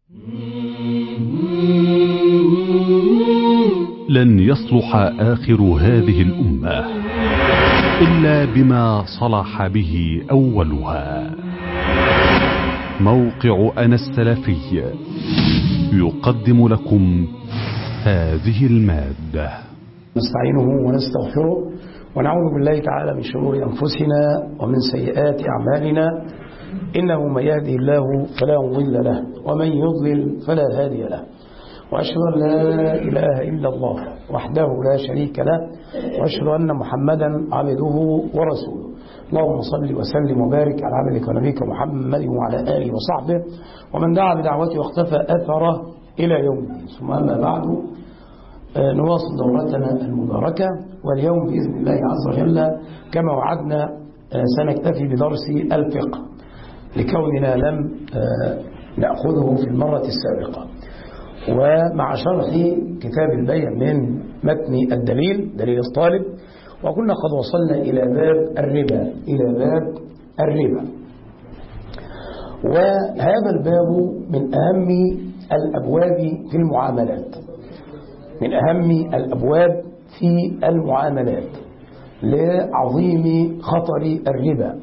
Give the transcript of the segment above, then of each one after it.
لن يصلح آخر هذه الأمة إلا بما صلح به أولها موقع أنا السلفي يقدم لكم هذه المادة نستعينه ونستغفره ونعوذ بالله تعالى من شرور أنفسنا ومن سيئات أعمالنا إنه من يهده الله فلا مضل له ومن يضلل فلا هادي له وأشهد أن لا إله إلا الله وحده لا شريك له وأشهد أن محمدا عبده ورسوله اللهم صل وسلم وبارك على عبدك ونبيك محمد وعلى آله وصحبه ومن دعا بدعوته واختفى أثره إلى يوم الدين ثم أما بعد نواصل دورتنا المباركة واليوم بإذن الله عز وجل كما وعدنا سنكتفي بدرس الفقه لكوننا لم نأخذه في المرة السابقة ومع شرح كتاب البيع من متن الدليل دليل الطالب وكنا قد وصلنا إلى باب الربا إلى باب الربا وهذا الباب من أهم الأبواب في المعاملات من أهم الأبواب في المعاملات لعظيم خطر الربا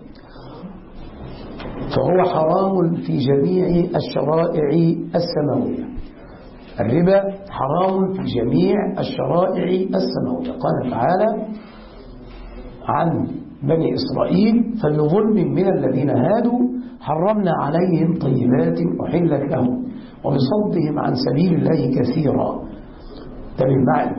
فهو حرام في جميع الشرائع السماوية الربا حرام في جميع الشرائع السماوية قال تعالى عن بني إسرائيل فبظلم من الذين هادوا حرمنا عليهم طيبات أحلت لهم وبصدهم عن سبيل الله كثيرا تبع معي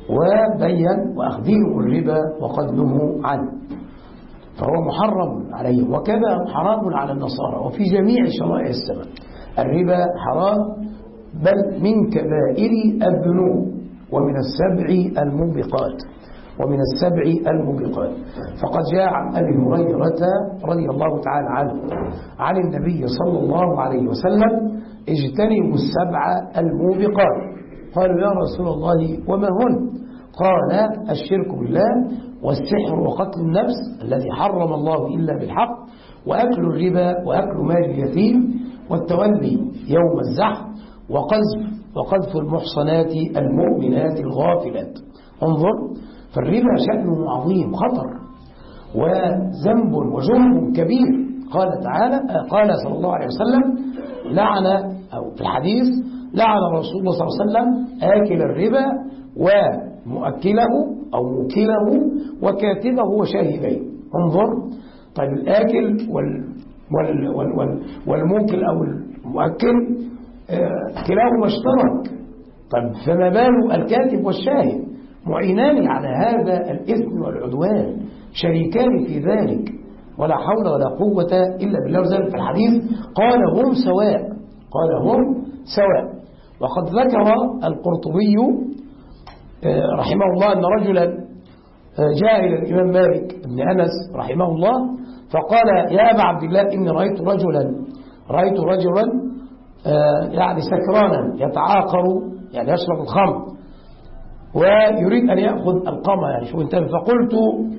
وبين وأخذهم الربا وقد نهوا عنه فهو محرم عليهم وكذا حرام على النصارى وفي جميع شرائع السماء الربا حرام بل من كبائر الذنوب ومن السبع الموبقات ومن السبع الموبقات فقد جاء عن أبي هريرة رضي الله تعالى عنه عن النبي صلى الله عليه وسلم اجتنبوا السبع الموبقات قالوا يا رسول الله وما هن قال الشرك بالله والسحر وقتل النفس الذي حرم الله إلا بالحق وأكل الربا وأكل مال اليتيم والتولي يوم الزحف وقذف وقذف المحصنات المؤمنات الغافلات انظر فالربا شأنه عظيم خطر وذنب وجرم كبير قال تعالى قال صلى الله عليه وسلم لعن أو في الحديث لعن رسول الله صلى الله عليه وسلم آكل الربا ومؤكله أو موكله وكاتبه وشاهديه انظر طيب الآكل وال وال وال وال والموكل أو المؤكل كلاهما اشترك طيب فما بال الكاتب والشاهد معينان على هذا الإثم والعدوان شريكان في ذلك ولا حول ولا قوة إلا بالله وزال في الحديث قال هم سواء قال هم سواء وقد ذكر القرطبي رحمه الله أن رجلا جاء إلى الإمام مالك بن أنس رحمه الله فقال يا أبا عبد الله إني رأيت رجلا رأيت رجلا يعني سكرانا يتعاقر يعني يشرب الخمر ويريد أن يأخذ القمة يعني شو انتبه فقلت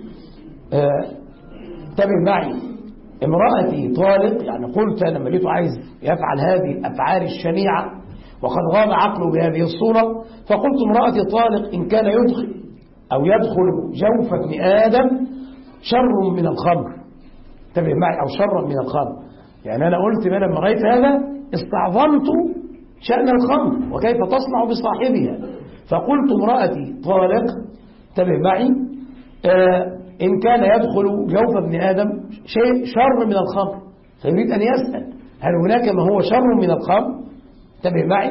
انتبه معي امرأتي طالق يعني قلت أنا مليته عايز يفعل هذه الأفعال الشنيعة وقد غاب عقله بهذه الصورة فقلت امرأتي طالق إن كان يدخل أو يدخل جوف ابن آدم شر من الخمر انتبه معي أو شر من الخمر يعني أنا قلت ما لما رأيت هذا استعظمت شأن الخمر وكيف تصنع بصاحبها فقلت امرأتي طالق انتبه معي آه إن كان يدخل جوف ابن آدم شيء شر من الخمر فيريد أن يسأل هل هناك ما هو شر من الخمر انتبه معي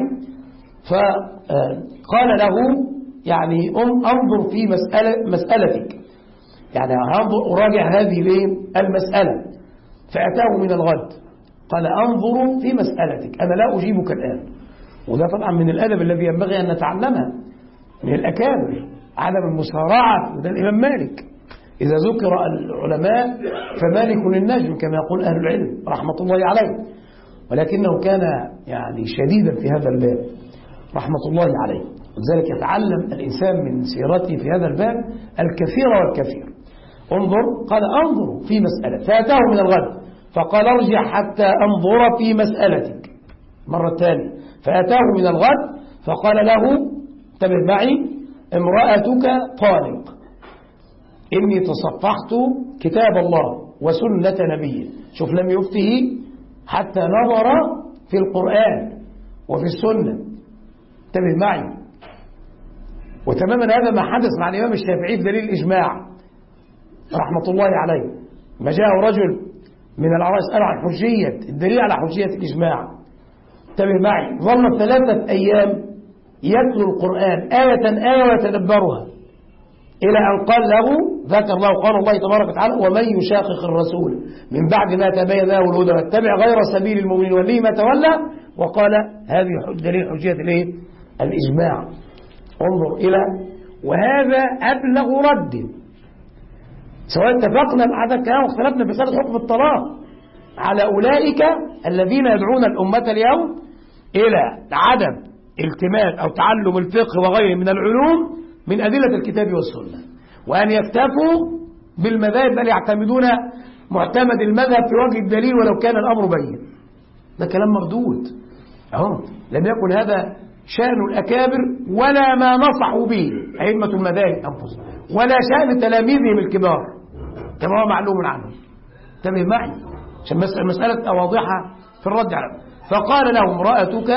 فقال له يعني انظر في مسألة مسألتك يعني هنظر أراجع هذه المسألة فأتاه من الغد قال أنظر في مسألتك أنا لا أجيبك الآن وده طبعا من الأدب الذي ينبغي أن نتعلمها من الأكابر عدم المسارعة وده الإمام مالك إذا ذكر العلماء فمالك النجم كما يقول أهل العلم رحمة الله عليه ولكنه كان يعني شديدا في هذا الباب رحمة الله عليه ولذلك يتعلم الإنسان من سيرته في هذا الباب الكثير والكثير انظر قال انظر في مسألة فأتاه من الغد فقال ارجع حتى أنظر في مسألتك مرة ثانية فأتاه من الغد فقال له انتبه معي امرأتك طالق إني تصفحت كتاب الله وسنة نبيه شوف لم يفته حتى نظر في القرآن وفي السنة انتبه معي وتماما هذا ما حدث مع الإمام الشافعي بدليل الإجماع رحمة الله عليه ما جاء رجل من الأعراب يسأل عن حجية الدليل على حجية الإجماع انتبه معي ظل ثلاثة أيام يتلو القرآن آية آية ويتدبرها إلى أن قال له ذكر له قال الله تبارك وتعالى ومن يشاقق الرسول من بعد ما تبين له الهدى واتبع غير سبيل المؤمنين وليه ما تولى وقال هذه دليل حجية الايه؟ الإجماع انظر إلى وهذا أبلغ رد سواء اتفقنا مع هذا الكلام واختلفنا في مسألة حكم الطلاق على أولئك الذين يدعون الأمة اليوم إلى عدم التماس أو تعلم الفقه وغيره من العلوم من أدلة الكتاب والسنة وأن يكتفوا بالمذاهب بل يعتمدون معتمد المذهب في وجه الدليل ولو كان الأمر بين ده كلام مردود أهو لم يكن هذا شأن الأكابر ولا ما نصحوا به أئمة المذاهب أنفسهم ولا شأن تلاميذهم الكبار كما هو معلوم عنهم انتبه معي عشان بس المسألة واضحة في الرد على فقال له امرأتك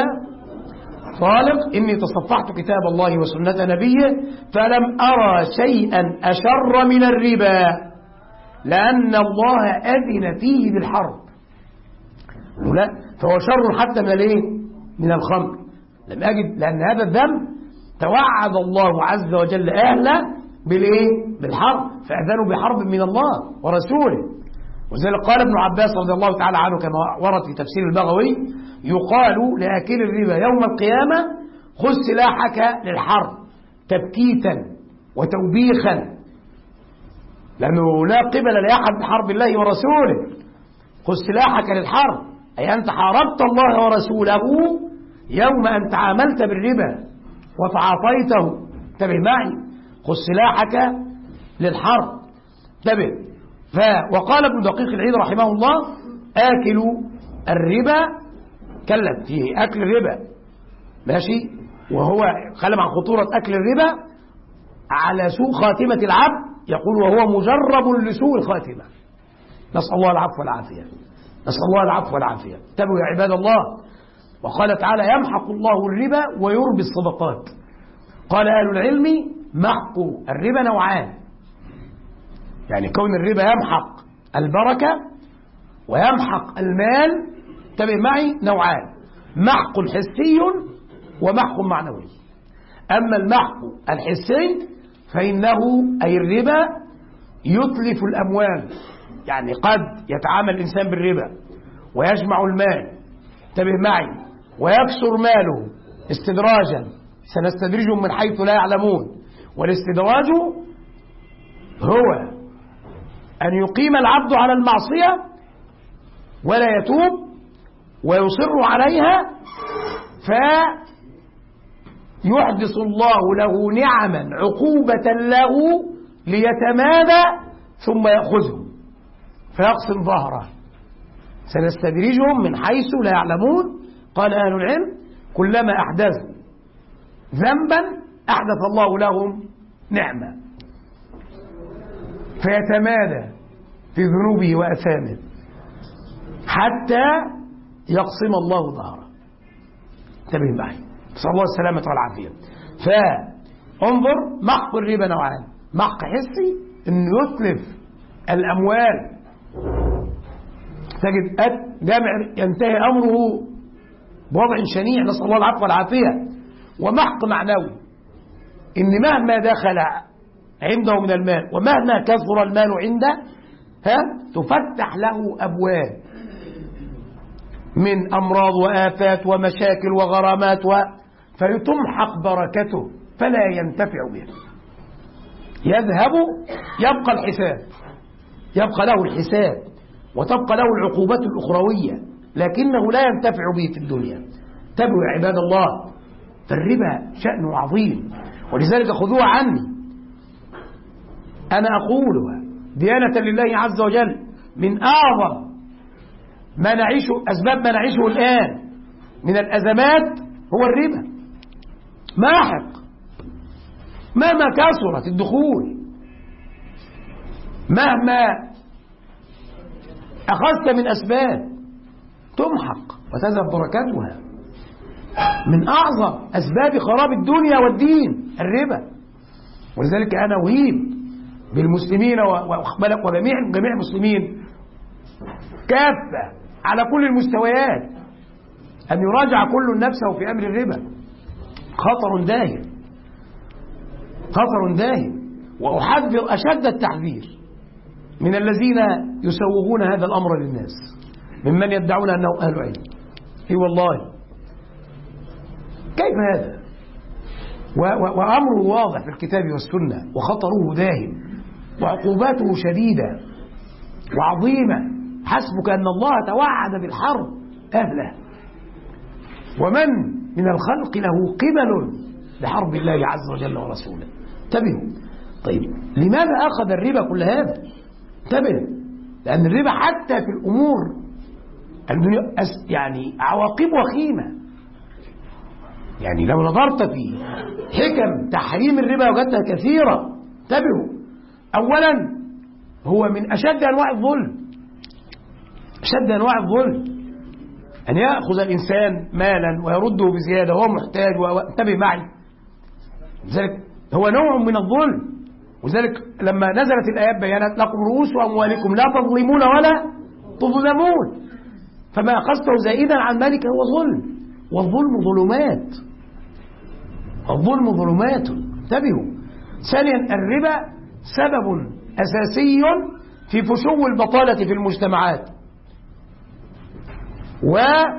طالق إني تصفحت كتاب الله وسنة نبيه فلم أرى شيئا أشر من الربا لأن الله أذن فيه بالحرب لا فهو شر حتى من الايه من الخمر لم أجد لأن هذا الذنب توعد الله عز وجل أهله بالإيه بالحرب فأذنوا بحرب من الله ورسوله وذلك قال ابن عباس رضي الله تعالى عنه كما ورد في تفسير البغوي يقال لآكل الربا يوم القيامة خذ سلاحك للحرب تبكيتا وتوبيخا لأنه لا قبل لأحد بحرب الله ورسوله خذ سلاحك للحرب أي أنت حاربت الله ورسوله يوم أن تعاملت بالربا وتعاطيته انتبه معي خذ سلاحك للحرب انتبه ف وقال ابن دقيق العيد رحمه الله آكل الربا كلم فيه أكل الربا ماشي وهو كلم عن خطورة أكل الربا على سوء خاتمة العبد يقول وهو مجرب لسوء الخاتمة نسأل الله العفو والعافية نسأل الله العفو والعافية انتبهوا يا عباد الله وقال تعالى يمحق الله الربا ويربي الصدقات قال أهل العلم محق الربا نوعان يعني كون الربا يمحق البركة ويمحق المال انتبه معي نوعان محق حسي ومحق معنوي أما المحق الحسي فإنه أي الربا يتلف الأموال يعني قد يتعامل الإنسان بالربا ويجمع المال انتبه معي ويكسر ماله استدراجا سنستدرجهم من حيث لا يعلمون والاستدراج هو أن يقيم العبد على المعصية ولا يتوب ويصر عليها فيحدث الله له نعما عقوبة له ليتمادى ثم يأخذه فيقسم ظهره سنستدرجهم من حيث لا يعلمون قال أهل العلم كلما أحدثوا ذنبا أحدث الله لهم نعمة فيتمادى في ذنوبه وأثامه حتى يقسم الله ظهره انتبه معي نسأل الله السلامة والعافية فانظر محق الربا نوعان محق حسي انه يتلف الاموال تجد جامع ينتهي امره بوضع شنيع نسأل الله العفو والعافية ومحق معنوي ان مهما دخل عنده من المال ومهما كثر المال عنده ها تفتح له ابواب من امراض وافات ومشاكل وغرامات و فيتمحق بركته فلا ينتفع بها يذهب يبقى الحساب يبقى له الحساب وتبقى له العقوبات الأخروية لكنه لا ينتفع به في الدنيا انتبهوا يا عباد الله فالربا شأنه عظيم ولذلك خذوها عني أنا أقولها ديانة لله عز وجل من أعظم ما نعيشه أسباب ما نعيشه الآن من الأزمات هو الربا ماحق مهما كثرت الدخول مهما أخذت من أسباب تمحق وتذهب بركاتها من أعظم أسباب خراب الدنيا والدين الربا ولذلك أنا أهيب بالمسلمين وجميع جميع المسلمين كافة على كل المستويات أن يراجع كل نفسه في أمر الربا خطر داهر خطر داهر وأحذر أشد التحذير من الذين يسوغون هذا الأمر للناس ممن يدعون أنه أهل علم اي والله كيف هذا وأمره واضح في الكتاب والسنة وخطره داهم وعقوباته شديدة وعظيمة حسبك أن الله توعد بالحرب أهله ومن من الخلق له قبل لحرب الله عز وجل ورسوله انتبهوا طيب لماذا أخذ الربا كل هذا انتبه لأن الربا حتى في الأمور يعني عواقب وخيمة يعني لو نظرت في حكم تحريم الربا وجدتها كثيرة انتبهوا أولا هو من أشد أنواع الظلم أشد أنواع الظلم أن يأخذ الإنسان مالا ويرده بزيادة وهو محتاج وانتبه معي لذلك هو نوع من الظلم ولذلك لما نزلت الآيات بيانات لكم رؤوس أموالكم لا تظلمون ولا تظلمون فما أخذته زائدا عن مالك هو ظلم والظلم ظلمات الظلم ظلمات انتبهوا ثانيا الربا سبب أساسي في فشو البطالة في المجتمعات و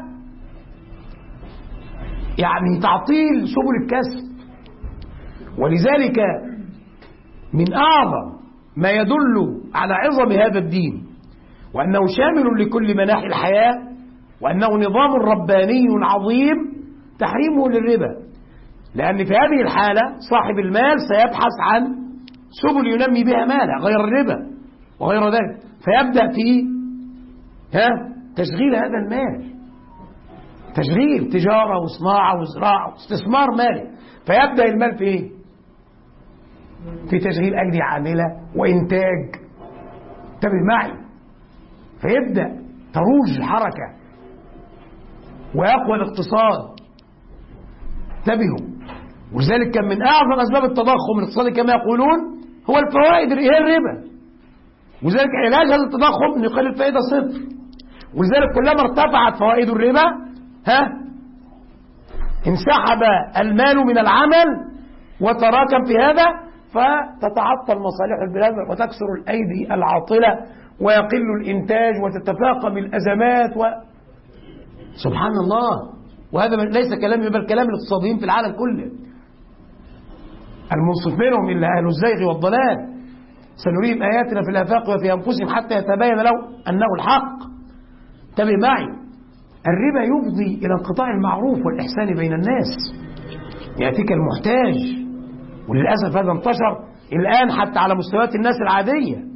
يعني تعطيل سبل الكسب ولذلك من أعظم ما يدل على عظم هذا الدين وأنه شامل لكل مناحي الحياة وأنه نظام رباني عظيم تحريمه للربا لأن في هذه الحالة صاحب المال سيبحث عن سبل ينمي بها ماله غير الربا وغير ذلك فيبدأ في ها تشغيل هذا المال تشغيل تجارة وصناعة وزراعة واستثمار مالي فيبدأ المال في ايه في تشغيل أجل عاملة وإنتاج انتبه معي فيبدأ تروج الحركة ويقوى الاقتصاد انتبهوا ولذلك كان من أعظم أسباب التضخم الاقتصادي كما يقولون هو الفوائد هي الربا ولذلك علاج هذا التضخم أن يخلي الفائدة صفر ولذلك كلما ارتفعت فوائد الربا ها انسحب المال من العمل وتراكم في هذا فتتعطل مصالح البلاد وتكسر الأيدي العاطلة ويقل الإنتاج وتتفاقم الأزمات و... سبحان الله وهذا ليس كلامي بل كلام الاقتصاديين في العالم كله المنصف منهم إلا أهل الزيغ والضلال سنريهم آياتنا في الآفاق وفي أنفسهم حتى يتبين له أنه الحق انتبه معي الربا يفضي إلى انقطاع المعروف والإحسان بين الناس يأتيك المحتاج وللأسف هذا انتشر الآن حتى على مستويات الناس العادية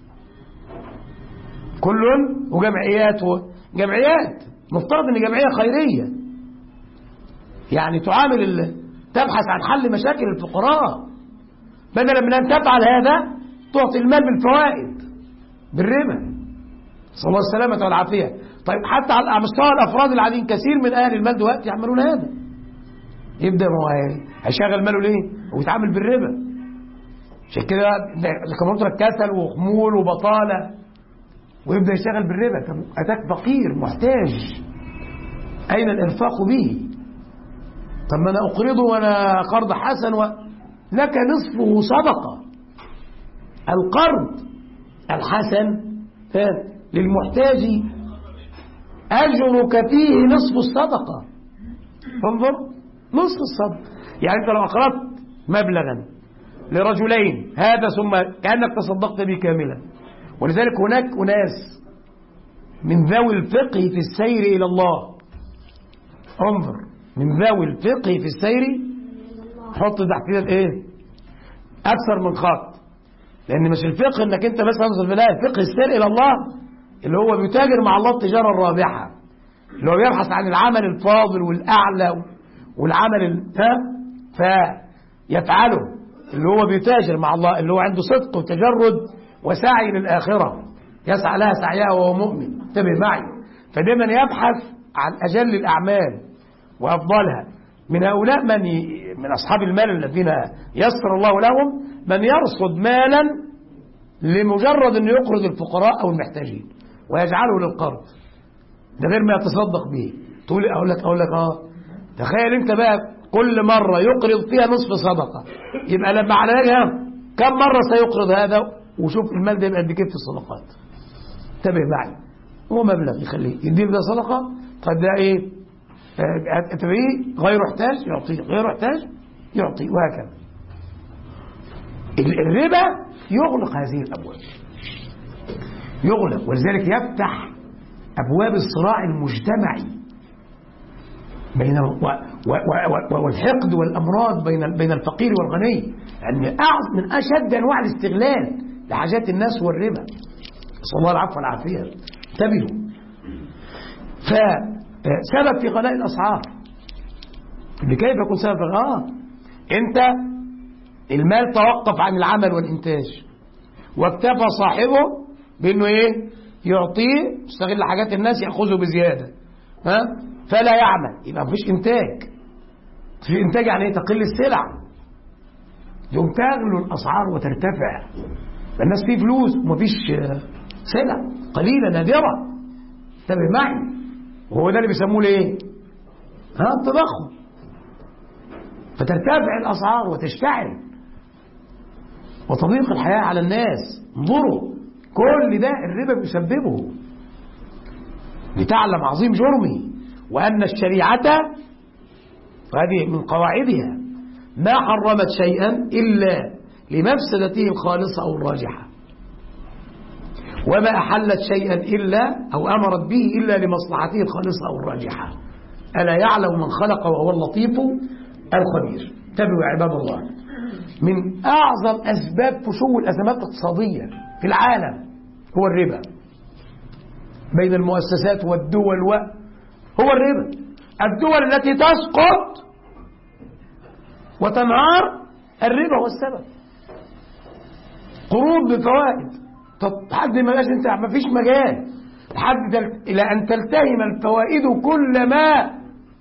كل وجمعيات وجمعيات مفترض ان جمعيه خيريه يعني تعامل تبحث عن حل مشاكل الفقراء بدلا من ان تفعل هذا تعطي المال بالفوائد بالربا صلى الله السلامة والعافية طيب حتى على مستوى الأفراد العاديين كثير من أهل المال دلوقتي يعملون هذا يبدأ ما هو هيشغل ماله ليه ويتعامل بالربا عشان كده كمبيوتر كسل وخمول وبطالة ويبدأ يشتغل بالربا طب أتاك فقير محتاج أين الإنفاق به طب ما أنا أقرضه وأنا قرض حسن و... لك نصفه صدقة القرض الحسن للمحتاج أجرك فيه نصف الصدقة انظر نصف الصدقة يعني أنت لو أقرضت مبلغا لرجلين هذا ثم كأنك تصدقت به كاملا ولذلك هناك أناس من ذوي الفقه في السير إلى الله انظر من ذوي الفقه في السير حط تحت كده ايه اكثر من خط لان مش الفقه انك انت بس تنظر في لا فقه السير الى الله اللي هو بيتاجر مع الله التجاره الرابحه اللي هو بيبحث عن العمل الفاضل والأعلى والعمل ال- ها فيفعله اللي هو بيتاجر مع الله اللي هو عنده صدق وتجرد وسعي للآخرة يسعى لها سعيها وهو مؤمن انتبه معي فدايما يبحث عن أجل الأعمال وأفضلها من هؤلاء من ي... من أصحاب المال الذين يسر الله لهم من يرصد مالا لمجرد أنه يقرض الفقراء أو المحتاجين ويجعله للقرض ده غير ما يتصدق به تقول أقول لك أقول لك آه تخيل أنت بقى كل مرة يقرض فيها نصف صدقة يبقى لما على وجهها كم مرة سيقرض هذا وشوف المال ده يبقى قد كده في الصدقات انتبه معي هو مبلغ يخليه يدير ده صدقة طب ده ايه آه، تبعيه غير محتاج يعطيه غير محتاج يعطي وهكذا ال- الربا يغلق هذه الابواب يغلق ولذلك يفتح ابواب الصراع المجتمعي بين و و و و والحقد والامراض بين بين الفقير والغني يعني اعظم من اشد انواع الاستغلال لحاجات الناس والربا نسال الله العفو والعافيه انتبهوا فسبب في غلاء الاسعار بكيف يكون سبب في اه انت المال توقف عن العمل والانتاج واكتفى صاحبه بانه ايه يعطيه يستغل حاجات الناس ياخذه بزياده ها فلا يعمل يبقى مفيش انتاج في انتاج يعني ايه تقل السلع يوم تغلو الاسعار وترتفع الناس فيه فلوس ومفيش آه، سلع قليله نادره انتبه معي وهو ده اللي بيسموه ايه ها التضخم فترتفع الاسعار وتشتعل وتضيق الحياه على الناس انظروا كل ده الربا بيسببه لتعلم عظيم جرمه وأن الشريعة وهذه من قواعدها ما حرمت شيئا إلا لمفسدته الخالصة أو الراجحة وما أحلت شيئا إلا أو أمرت به إلا لمصلحته الخالصة أو الراجحة ألا يعلم من خلق وهو اللطيف الخبير تبعوا يا عباد الله من أعظم أسباب فشو الأزمات الاقتصادية في العالم هو الربا بين المؤسسات والدول و هو الربا الدول التي تسقط وتنهار الربا هو السبب قروض بفوائد طب لحد ما بقاش انت ما فيش مجال لحد تل- الى ان تلتهم الفوائد كلما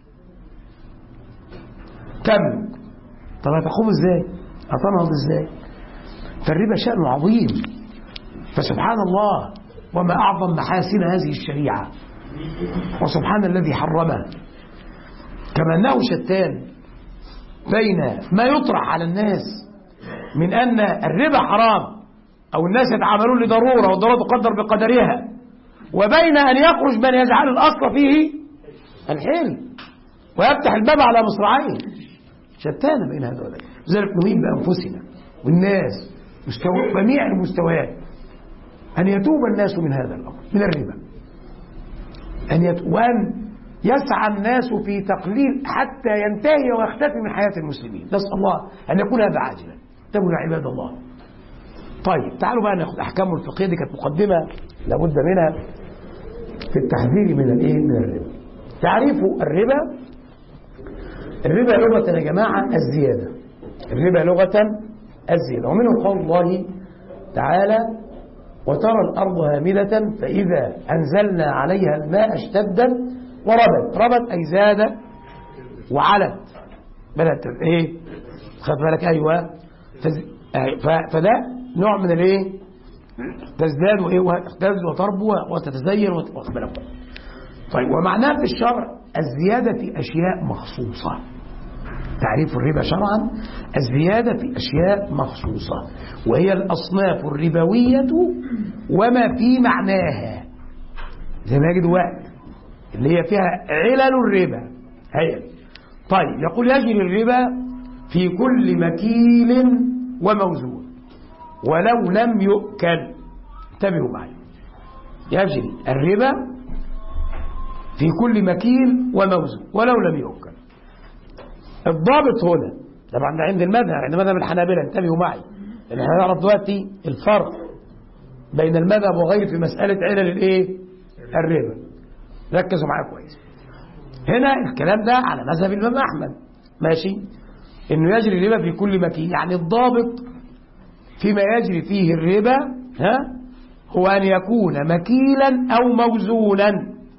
تملك طب هتقوم ازاي؟ هتنهض ازاي؟ فالربا شأنه عظيم فسبحان الله وما أعظم محاسن هذه الشريعة وسبحان الذي حرمها كما أنه شتان بين ما يطرح على الناس من أن الربا حرام أو الناس يتعاملون لضرورة والضرورة تقدر بقدرها وبين أن يخرج من يجعل الأصل فيه الحل ويفتح الباب على مصراعيه شتان بين هذا وذاك لذلك نهيب بأنفسنا والناس مستوى جميع المستويات أن يتوب الناس من هذا الأمر من الربا أن يت... وأن يسعى الناس في تقليل حتى ينتهي ويختفي من حياة المسلمين نسأل الله أن يكون هذا عاجلا انتبهوا يا عباد الله طيب تعالوا بقى ناخذ أحكامه الفقهية دي كانت مقدمة لابد منها في التحذير من الايه من الربا تعريف الربا الربا لغة يا جماعة الزيادة الربا لغة الزيادة ومنه قول الله تعالى وترى الأرض هامدة فإذا أنزلنا عليها الماء اشتدت وربت ربت أي زاد وعلت بدأت إيه خد بالك أيوة فز... ف... فده نوع من الإيه تزداد وإيه وتهتز وتربو وتتزين وت... واخد بالك طيب ومعناه في الشرع الزيادة في أشياء مخصوصة تعريف الربا شرعا الزيادة في أشياء مخصوصة وهي الأصناف الربوية وما في معناها زي ما يجد وقت اللي هي فيها علل الربا هي طيب يقول يجري الربا في كل مكيل وموزون ولو لم يؤكل انتبهوا معي يجري الربا في كل مكيل وموزون ولو لم يؤكل الضابط هنا طبعا ده عند المذهب عند مذهب الحنابلة انتبهوا معي لان احنا هنعرف دلوقتي الفرق بين المذهب وغيره في مسألة علل الايه الربا ركزوا معايا كويس هنا الكلام ده على مذهب الإمام أحمد ماشي إنه يجري الربا في كل مكان يعني الضابط فيما يجري فيه الربا ها هو أن يكون مكيلا أو موزونا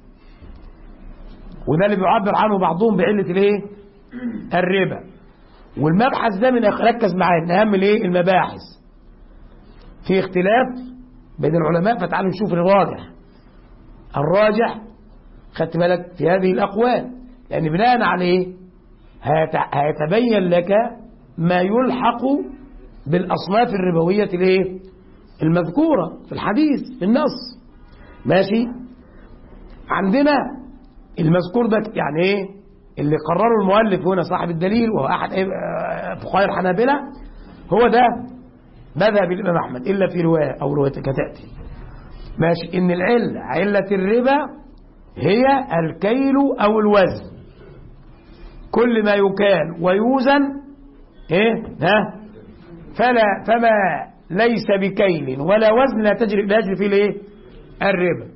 وده اللي بيعبر عنه بعضهم بعلة الايه الربا والمبحث ده من ركز معايا من اهم الايه المباحث في اختلاف بين العلماء فتعالوا نشوف الراجح الراجح خدت بالك في هذه الاقوال لان بناء عليه هيتبين لك ما يلحق بالاصناف الربويه الايه المذكوره في الحديث في النص ماشي عندنا المذكور ده يعني ايه اللي قرره المؤلف هنا صاحب الدليل وهو احد فقهاء الحنابلة هو ده مذهب الامام احمد الا في روايه او روايه كتاتي ماشي ان العله عله الربا هي الكيل او الوزن كل ما يكال ويوزن ايه ها فلا فما ليس بكيل ولا وزن لا تجري لا يجري فيه الايه الربا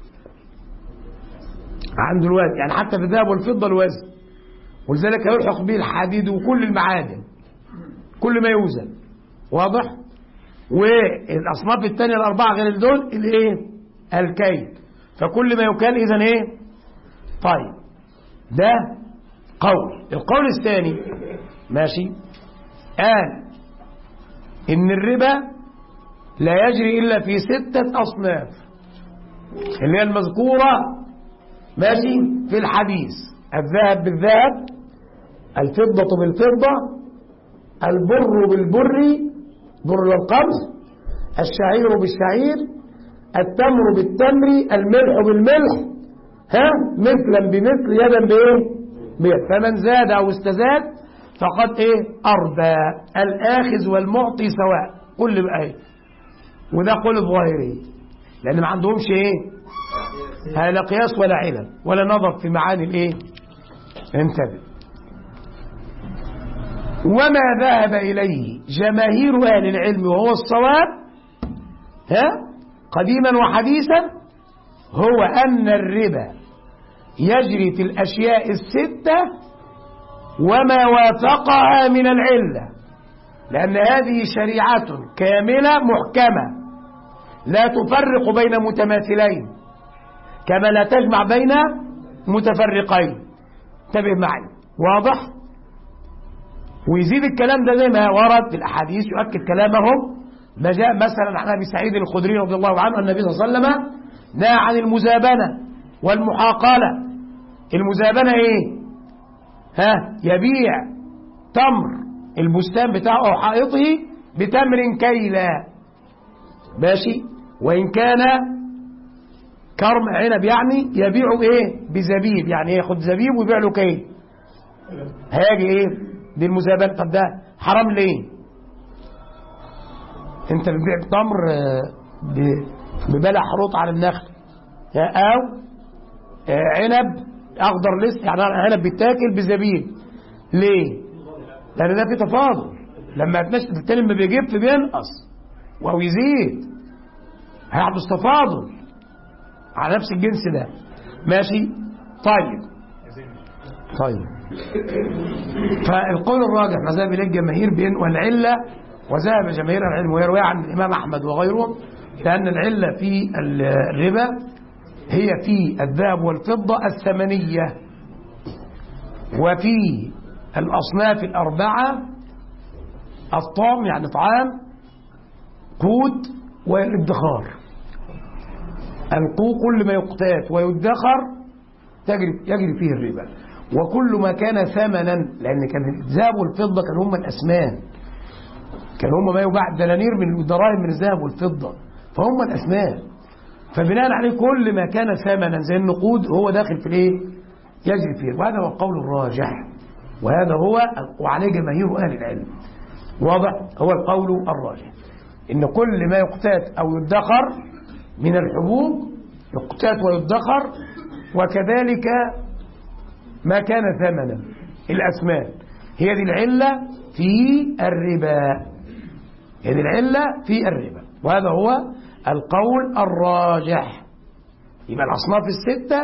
عنده الوزن يعني حتى في الذهب والفضة الوزن ولذلك يلحق به الحديد وكل المعادن كل ما يوزن واضح والاصناف الثانيه الاربعه غير دول الايه الكيل فكل ما يكال اذا ايه طيب ده قول القول الثاني ماشي قال ان الربا لا يجري الا في سته اصناف اللي هي المذكوره ماشي في الحديث الذهب بالذهب الفضة بالفضة البر بالبر بر القمح الشعير بالشعير التمر بالتمر الملح بالملح ها مثلا بمثل يدا بايه بيد فمن زاد او استزاد فقد ايه اربى الاخذ والمعطي سواء كل بقى ايه وده قول الظاهري لان ما عندهمش ايه لا قياس ولا علم ولا نظر في معاني الايه انتبه وما ذهب اليه جماهير اهل العلم وهو الصواب ها قديما وحديثا هو ان الربا يجري في الاشياء السته وما وافقها من العله لان هذه شريعه كامله محكمه لا تفرق بين متماثلين كما لا تجمع بين متفرقين انتبه معي واضح ويزيد الكلام ده زي ما ورد في الاحاديث يؤكد كلامهم ما جاء مثلا عن ابي سعيد الخدري رضي الله عنه النبي صلى الله عليه وسلم نهى عن المزابنه والمحاقله المزابنه ايه ها يبيع تمر البستان بتاعه او حائطه بتمر كيلا ماشي وان كان كرم عنب يعني يبيعه ايه بزبيب يعني ياخد زبيب ويبيع له كيل هيجي ايه دي المزابنه طب ده حرام ليه انت بتبيع تمر ببلع حروط على النخل او عنب اخضر لسه يعني عنب بيتاكل بزبيب ليه لان ده في تفاضل لما يتنشط التاني ما بيجيب بينقص وهو يزيد هيحدث تفاضل على نفس الجنس ده ماشي طيب طيب فالقول الراجح مذهب اليه الجماهير بين والعله وذهب جماهير العلم ويروي عن الامام احمد وغيره لان العله في الربا هي في الذهب والفضه الثمنيه وفي الاصناف الاربعه الطعم يعني طعام قوت والادخار القو كل ما يقتات ويدخر تجري يجري فيه الربا وكل ما كان ثمنا لان كان الذهب والفضه كانوا هم الاسمان كانوا هم ما يباع دنانير من الدراهم من الذهب والفضه فهم الاسمان فبناء عليه كل ما كان ثمنا زي النقود هو داخل في الايه؟ يجري فيه وهذا هو القول الراجح وهذا هو وعليه جماهير اهل العلم واضح هو القول الراجح ان كل ما يقتات او يدخر من الحبوب يقتات ويدخر وكذلك ما كان ثمنا الأسمان هي دي العلة في الربا هي دي العلة في الربا وهذا هو القول الراجح يبقى الأصناف الستة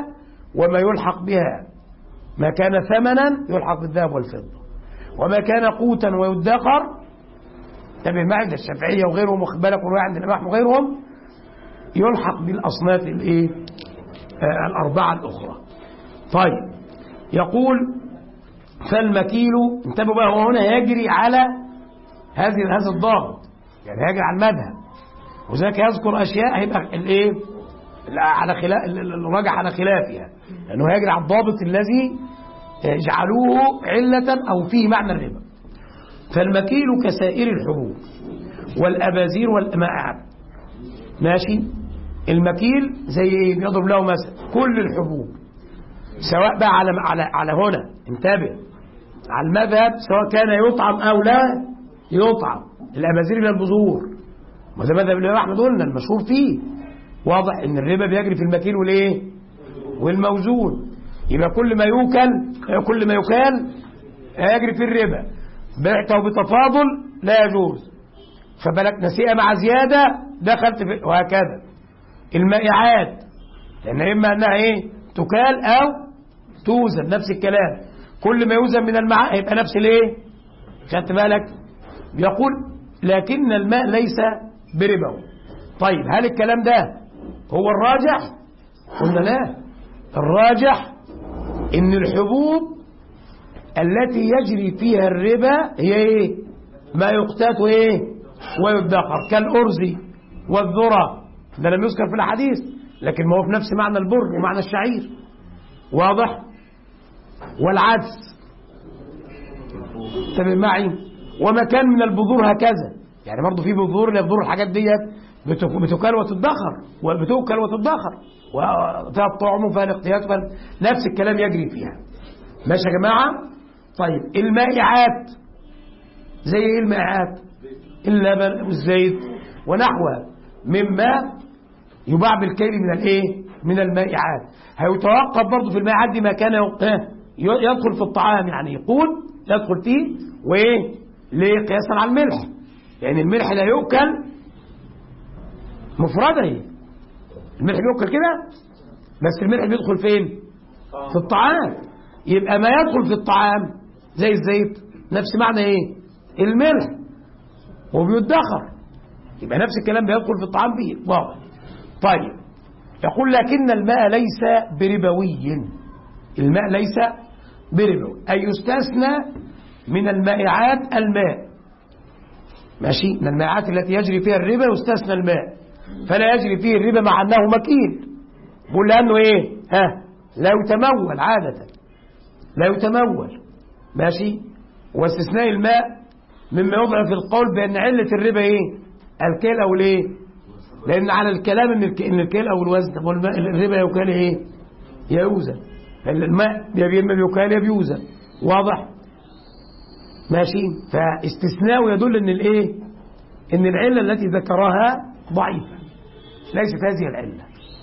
وما يلحق بها ما كان ثمنا يلحق بالذهب والفضة وما كان قوتا ويدخر انتبه معي ده الشافعية وغيرهم واخد بالك والرواية عند الإمام وغيرهم يلحق بالأصناف الإيه؟ آه الأربعة الأخرى طيب يقول فالمكيل انتبهوا بقى هو هنا يجري على هذه هذا الضابط يعني هيجري على المذهب وذلك يذكر أشياء هيبقى الإيه؟ على خلاف الراجع على خلافها لأنه هيجري على الضابط الذي جعلوه علة أو فيه معنى الربا فالمكيل كسائر الحبوب والأبازير والمائعات ماشي المكيل زي ايه بيضرب له مثلا كل الحبوب سواء بقى على على على هنا انتبه على المذهب سواء كان يطعم او لا يطعم الابازير من البذور ما ده مذهب الامام احمد قلنا المشهور فيه واضح ان الربا بيجري في المكيل والايه والموزون يبقى كل ما يوكل كل ما يكال يجري في الربا بعته بتفاضل لا يجوز فبلك نسيئة مع زيادة دخلت في وهكذا المائعات لأن إما أنها إيه تكال أو توزن نفس الكلام كل ما يوزن من الماء يبقى نفس الإيه خدت بالك يقول لكن الماء ليس بربه طيب هل الكلام ده هو الراجح قلنا لا الراجح ان الحبوب التي يجري فيها الربا هي ايه ما يقتات ايه ويدخر كالارز والذره ده لم يذكر في الاحاديث لكن ما هو في نفس معنى البر ومعنى الشعير واضح والعدس تمام معي وما كان من البذور هكذا يعني برضه في بذور اللي بذور الحاجات ديت بتكال وتدخر وبتؤكل وتدخر وفيها الطعم وفيها الاقتيات نفس الكلام يجري فيها ماشي يا جماعة طيب المائعات زي ايه المائعات اللبن والزيت ونحوها مما يباع بالكيل من الايه من المائعات هيتوقف برضه في المائعات دي ما كان يدخل في الطعام يعني يقول يدخل فيه وايه ليه قياسا على الملح يعني الملح لا يؤكل مفردة هي الملح بيؤكل كده بس الملح بيدخل فين في الطعام يبقى ما يدخل في الطعام زي الزيت نفس معنى ايه الملح وبيدخر يبقى نفس الكلام بيدخل في الطعام به واضح طيب يقول لكن الماء ليس بربوي الماء ليس بربوي أي يستثنى من المائعات الماء ماشي من المائعات التي يجري فيها الربا يستثنى الماء فلا يجري فيه الربا مع أنه مكيل بقول لأنه إيه ها لا يتمول عادة لا يتمول ماشي واستثناء الماء مما يضعف القول بأن علة الربا إيه الكيل أو الإيه لأن على الكلام إن الكيل أو الوزن والماء الربا يكال إيه يوزن الماء يا إما بيكال يا بيوزن واضح ماشي فاستثناء يدل ان الايه ان العله التي ذكرها ضعيفه ليست هذه العله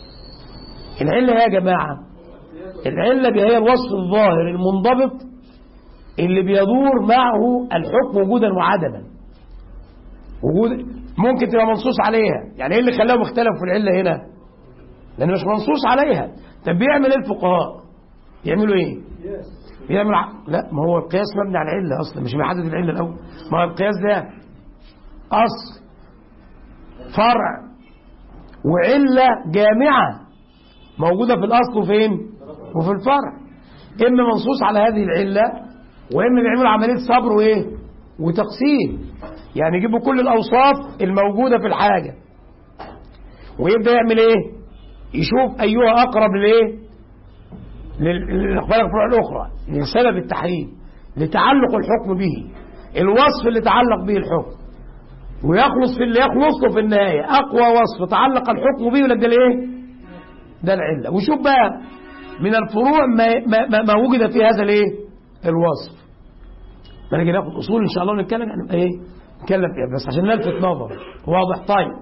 العله يا جماعه العله هي الوصف الظاهر المنضبط اللي بيدور معه الحكم وجودا وعدما وجود ممكن تبقى منصوص عليها يعني ايه اللي خلاهم اختلفوا في العله هنا لان مش منصوص عليها طب بيعمل ايه الفقهاء يعملوا ايه بيعمل ع... لا ما هو القياس مبني على العله اصلا مش بيحدد العله الاول ما هو القياس ده اصل فرع وعله جامعه موجوده في الاصل وفين وفي الفرع اما منصوص على هذه العله واما بيعملوا عمليه صبر وايه وتقسيم يعني يجيبوا كل الاوصاف الموجوده في الحاجه ويبدا يعمل ايه يشوف ايها اقرب لايه للاقبال الفروع الاخرى لسبب التحريم لتعلق الحكم به الوصف اللي تعلق به الحكم ويخلص في اللي يخلص له في النهايه اقوى وصف تعلق الحكم به ولا ده الايه ده العله وشوف بقى من الفروع ما, ما, ما وجد في هذا الايه الوصف ما نيجي ناخد اصول ان شاء الله ونتكلم يعني ايه نتكلم فيها بس عشان نلفت نظر واضح طيب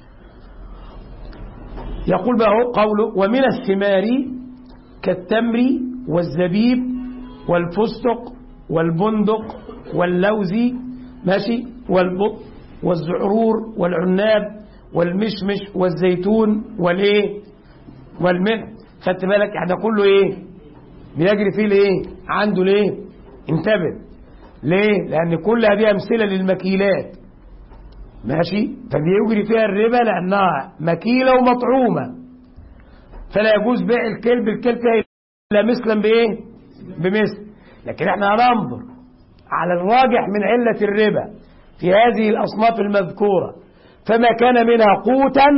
يقول بقى هو قوله ومن الثمار كالتمر والزبيب والفستق والبندق واللوز ماشي والبط والزعرور والعناب والمشمش والزيتون والايه والملح خدت بالك يعني ده كله ايه بيجري فيه الايه عنده ليه انتبه ليه لان كل هذه امثله للمكيلات ماشي فبيجري فيها الربا لانها مكيله ومطعومه فلا يجوز بيع الكلب الكلب فيها الا مثلا بايه بمثل لكن احنا هننظر على الراجح من علة الربا في هذه الأصناف المذكورة فما كان منها قوتا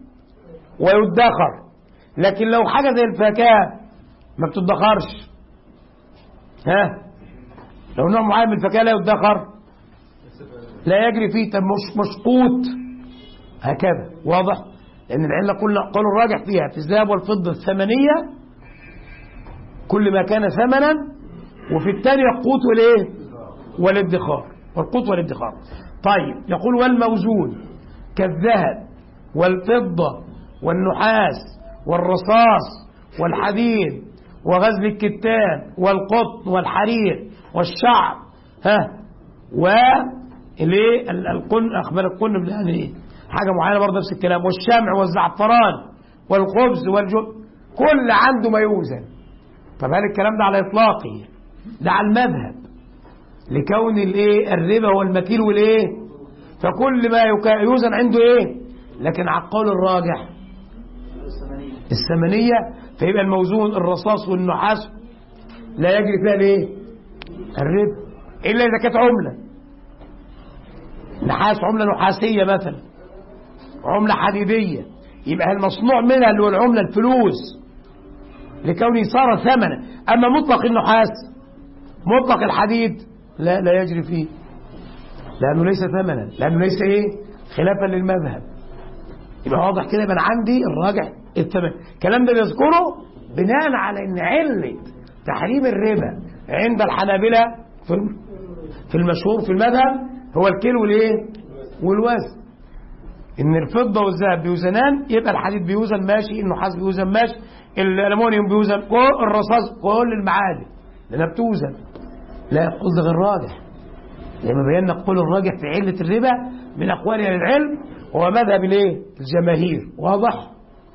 ويدخر لكن لو حاجة زي الفاكهة ما بتدخرش ها لو نوع معين من الفاكهة لا يدخر لا يجري فيه طب مش مش قوت هكذا واضح لأن العلة كل قول الراجح فيها في الذهب والفضة الثمنية كل ما كان ثمنا وفي الثانية القوت والايه والادخار والقوت والادخار طيب يقول والموزون كالذهب والفضة والنحاس والرصاص والحديد وغزل الكتان والقطن والحرير والشعر ها و الايه القن اخبار القن يعني ايه حاجه معينه برضه نفس الكلام والشمع والزعفران والخبز والجو كل عنده ما يوزن طب هل الكلام ده على اطلاقه ده على المذهب لكون الايه الربا هو المكيل والايه فكل ما يوزن عنده ايه لكن على القول الراجح الثمنية فيبقى الموزون الرصاص والنحاس لا يجري فيها الايه الربا الا اذا كانت عملة نحاس عملة نحاسية مثلا عملة حديدية يبقى المصنوع منها اللي هو العملة الفلوس لكونه صار ثمنا اما مطلق النحاس مطلق الحديد لا لا يجري فيه لأنه ليس ثمنا لأنه ليس إيه خلافا للمذهب يبقى واضح كده يبقى عندي الراجح الثمن الكلام ده بيذكره بناء على ان علة تحريم الربا عند الحنابلة في في المشهور في المذهب هو الكيل والايه والوزن ان الفضة والذهب بيوزنان يبقى الحديد بيوزن ماشي النحاس بيوزن ماشي الالومنيوم بيوزن كل الرصاص كل المعادن لانها بتوزن لا يقول ده غير راجح لما بينا قول الراجح في علة الربا من أقوال أهل العلم هو مذهب الايه؟ الجماهير واضح؟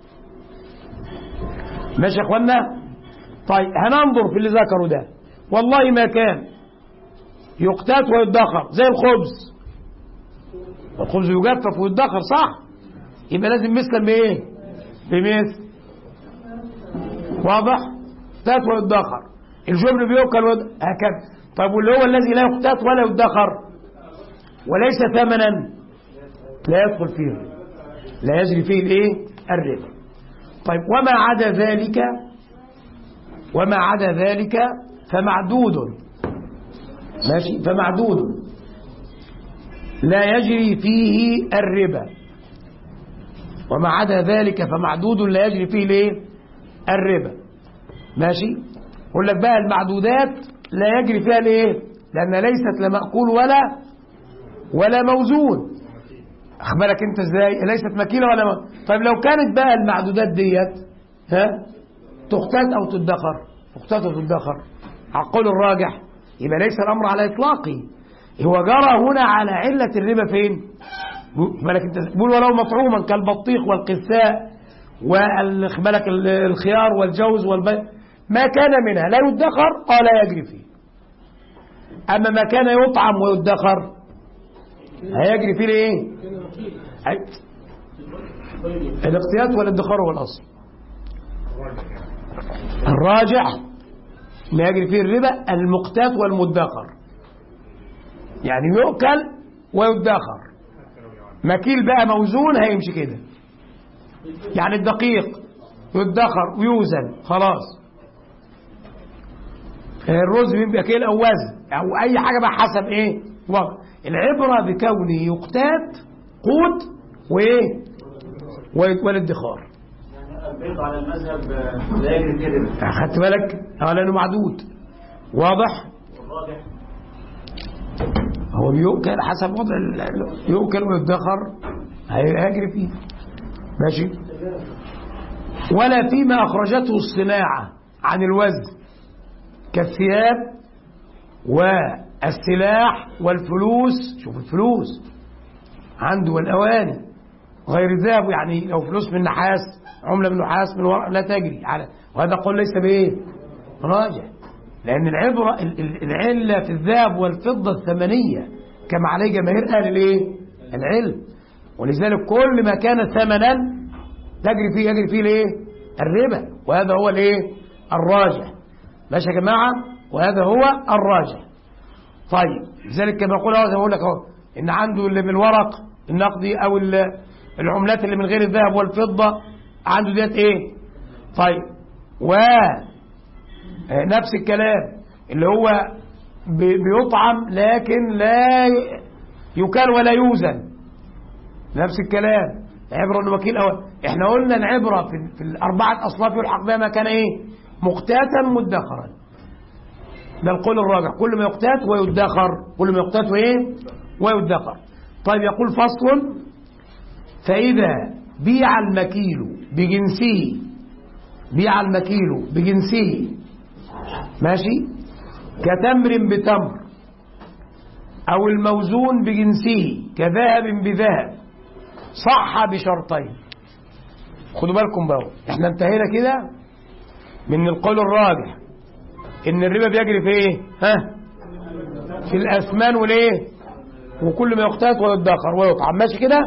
ماشي يا اخوانا؟ طيب هننظر في اللي ذكروا ده والله ما كان يقتات ويدخر زي الخبز الخبز يجفف ويدخر صح؟ يبقى لازم مثلا بايه؟ بمثل واضح؟ يقتات ويدخر الجبن بيؤكل ود... هكذا طيب واللي هو الذي لا يقتات ولا يدخر وليس ثمنا لا يدخل فيه لا يجري فيه الايه الربا طيب وما عدا ذلك وما عدا ذلك فمعدود ماشي فمعدود لا يجري فيه الربا وما عدا ذلك فمعدود لا يجري فيه الايه الربا ماشي يقول لك بقى المعدودات لا يجري فيها الايه لان ليست لا ماكول ولا ولا موزون اخبرك انت ازاي ليست مكيله ولا م... طيب لو كانت بقى المعدودات ديت ها تختات او تدخر تختات او تدخر على القول الراجح يبقى ليس الامر على اطلاقه هو جرى هنا على عله الربا فين بالك انت تقول ولو مطعوما كالبطيخ والقثاء والخبالك الخيار والجوز والبيض ما كان منها لا يدخر اه لا يجري فيه اما ما كان يطعم ويدخر هيجري فيه الايه الاقتيات والادخار هو الاصل الراجح ما يجري فيه الربا المقتات والمدخر يعني يؤكل ويدخر مكيل بقى موزون هيمشي كده يعني الدقيق يدخر ويوزن خلاص الرز بيبقى كيل او وزن او اي حاجه بقى حسب ايه وضع العبره بكونه يقتات قوت وايه والادخار يعني البيض على المذهب لا يجري فيه ربا اخدت بالك اه لانه معدود واضح والراجح هو بيؤكل حسب وضع ال- يؤكل ويدخر هيجري فيه ماشي ولا فيما اخرجته الصناعه عن الوزن كالثياب والسلاح والفلوس شوف الفلوس عنده والأواني غير الذهب يعني لو فلوس من نحاس عملة من نحاس من ورق لا تجري على وهذا قول ليس بإيه راجع لأن العبرة ال- ال- العلة في الذهب والفضة الثمنية كما عليه جماهير أهل الإيه العلم ولذلك كل ما كان ثمنا تجري فيه يجري فيه الإيه الربا وهذا هو الإيه الراجح ماشي يا جماعة وهذا هو الراجح طيب لذلك كما يقول هذا بقول لك اهو ان عنده اللي من الورق النقدي او ال- العملات اللي من غير الذهب والفضه عنده ديت ايه طيب و آه، نفس الكلام اللي هو بي- بيطعم لكن لا ي- يكال ولا يوزن نفس الكلام عبرة الوكيل أول احنا قلنا العبرة في, في الأربعة أصناف يلحق بها ما كان إيه مقتاتا مدخرا ده القول الرابع كل ما يقتات ويدخر كل ما يقتات وايه ويدخر طيب يقول فصل فإذا بيع المكيل بجنسه بيع المكيل بجنسه ماشي كتمر بتمر أو الموزون بجنسه كذهب بذهب صح بشرطين خدوا بالكم بقى احنا انتهينا كده من القول الراجح ان الربا بيجري في ايه ها في الاثمان والايه وكل ما يقتات ويدخر ويطعم ماشي كده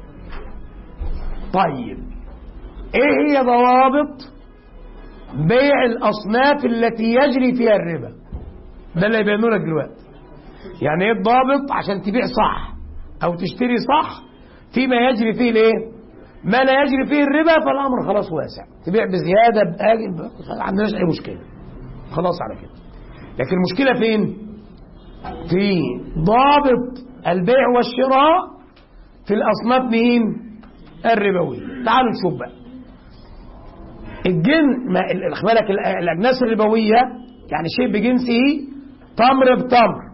طيب ايه هي ضوابط بيع الاصناف التي يجري فيها الربا ده اللي يبينه لك دلوقتي يعني ايه الضابط عشان تبيع صح او تشتري صح فيما يجري فيه الايه ما لا يجري فيه الربا فالامر خلاص واسع تبيع بزياده باجل ما عندناش اي مشكله خلاص على كده لكن المشكلة فين في ضابط البيع والشراء في الأصناف مين الربوية تعالوا نشوف بقى الجن ما ال- خد بالك ال- الأجناس الربوية يعني شيء بجنسه تمر بتمر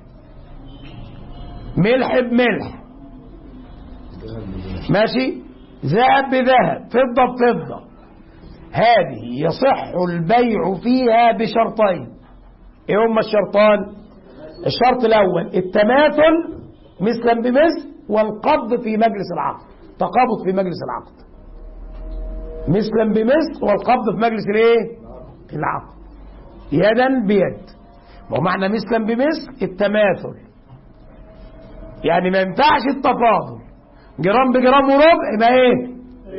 ملح بملح ماشي ذهب بذهب فضة بفضة هذه يصح البيع فيها بشرطين ايه هما الشرطان الشرط الاول التماثل مثلا بمثل والقبض في مجلس العقد تقابض في مجلس العقد مثلا بمثل والقبض في مجلس الايه العقد يدا بيد ومعنى مثلا بمثل التماثل يعني ما ينفعش التفاضل جرام بجرام وربع يبقى ايه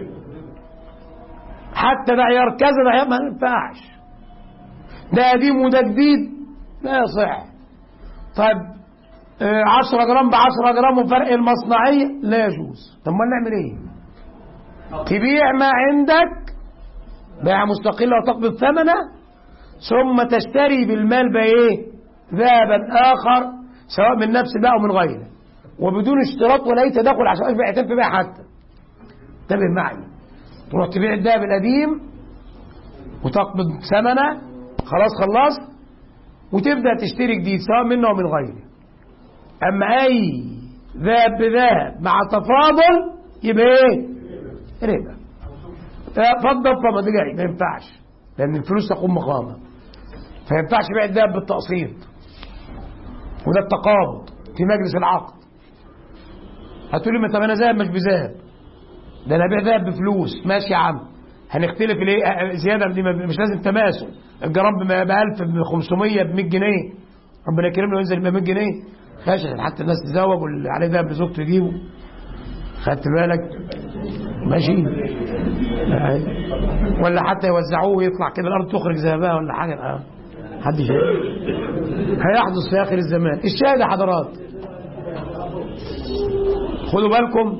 حتى ده عيار كذا ده عيار ما ينفعش ده قديم وده جديد لا يصح طيب آه، 10 جرام ب 10 جرام وفرق المصنعية لا يجوز طب ما نعمل ايه تبيع ما عندك بيع مستقلة وتقبض ثمنه ثم تشتري بالمال بايه ذهبا آخر سواء من نفس بقى أو من غيره وبدون اشتراط ولا أي تدخل عشان يبقى يعترف بيع حتى انتبه معي تروح تبيع الذهب القديم وتقبض ثمنه خلاص خلصت وتبدا تشتري جديد سواء منه او من غيره اما اي ذهب بذهب مع تفاضل يبقى ايه ربا فضه بفضه دي جاي ما ينفعش لان الفلوس تقوم مقامه فما ينفعش بيع الذهب بالتقسيط وده التقابض في مجلس العقد هتقولي ما طب انا ذهب مش بذهب ده انا ابيع ذهب بفلوس ماشي يا عم هنختلف ليه أه، زياده دي ما- مش لازم تماثل الجرام ب 1000 ب 500 ب 100 جنيه ربنا يكرمنا وينزل ب 100 جنيه ماشي عشان حتى الناس تزوج واللي عليه ذهب لزوجته يجيبه خدت بالك ماشي ولا حتى يوزعوه ويطلع كده الارض تخرج ذهبها ولا حاجه آه. حد شيء هيحدث في اخر الزمان الشاهد يا حضرات خدوا بالكم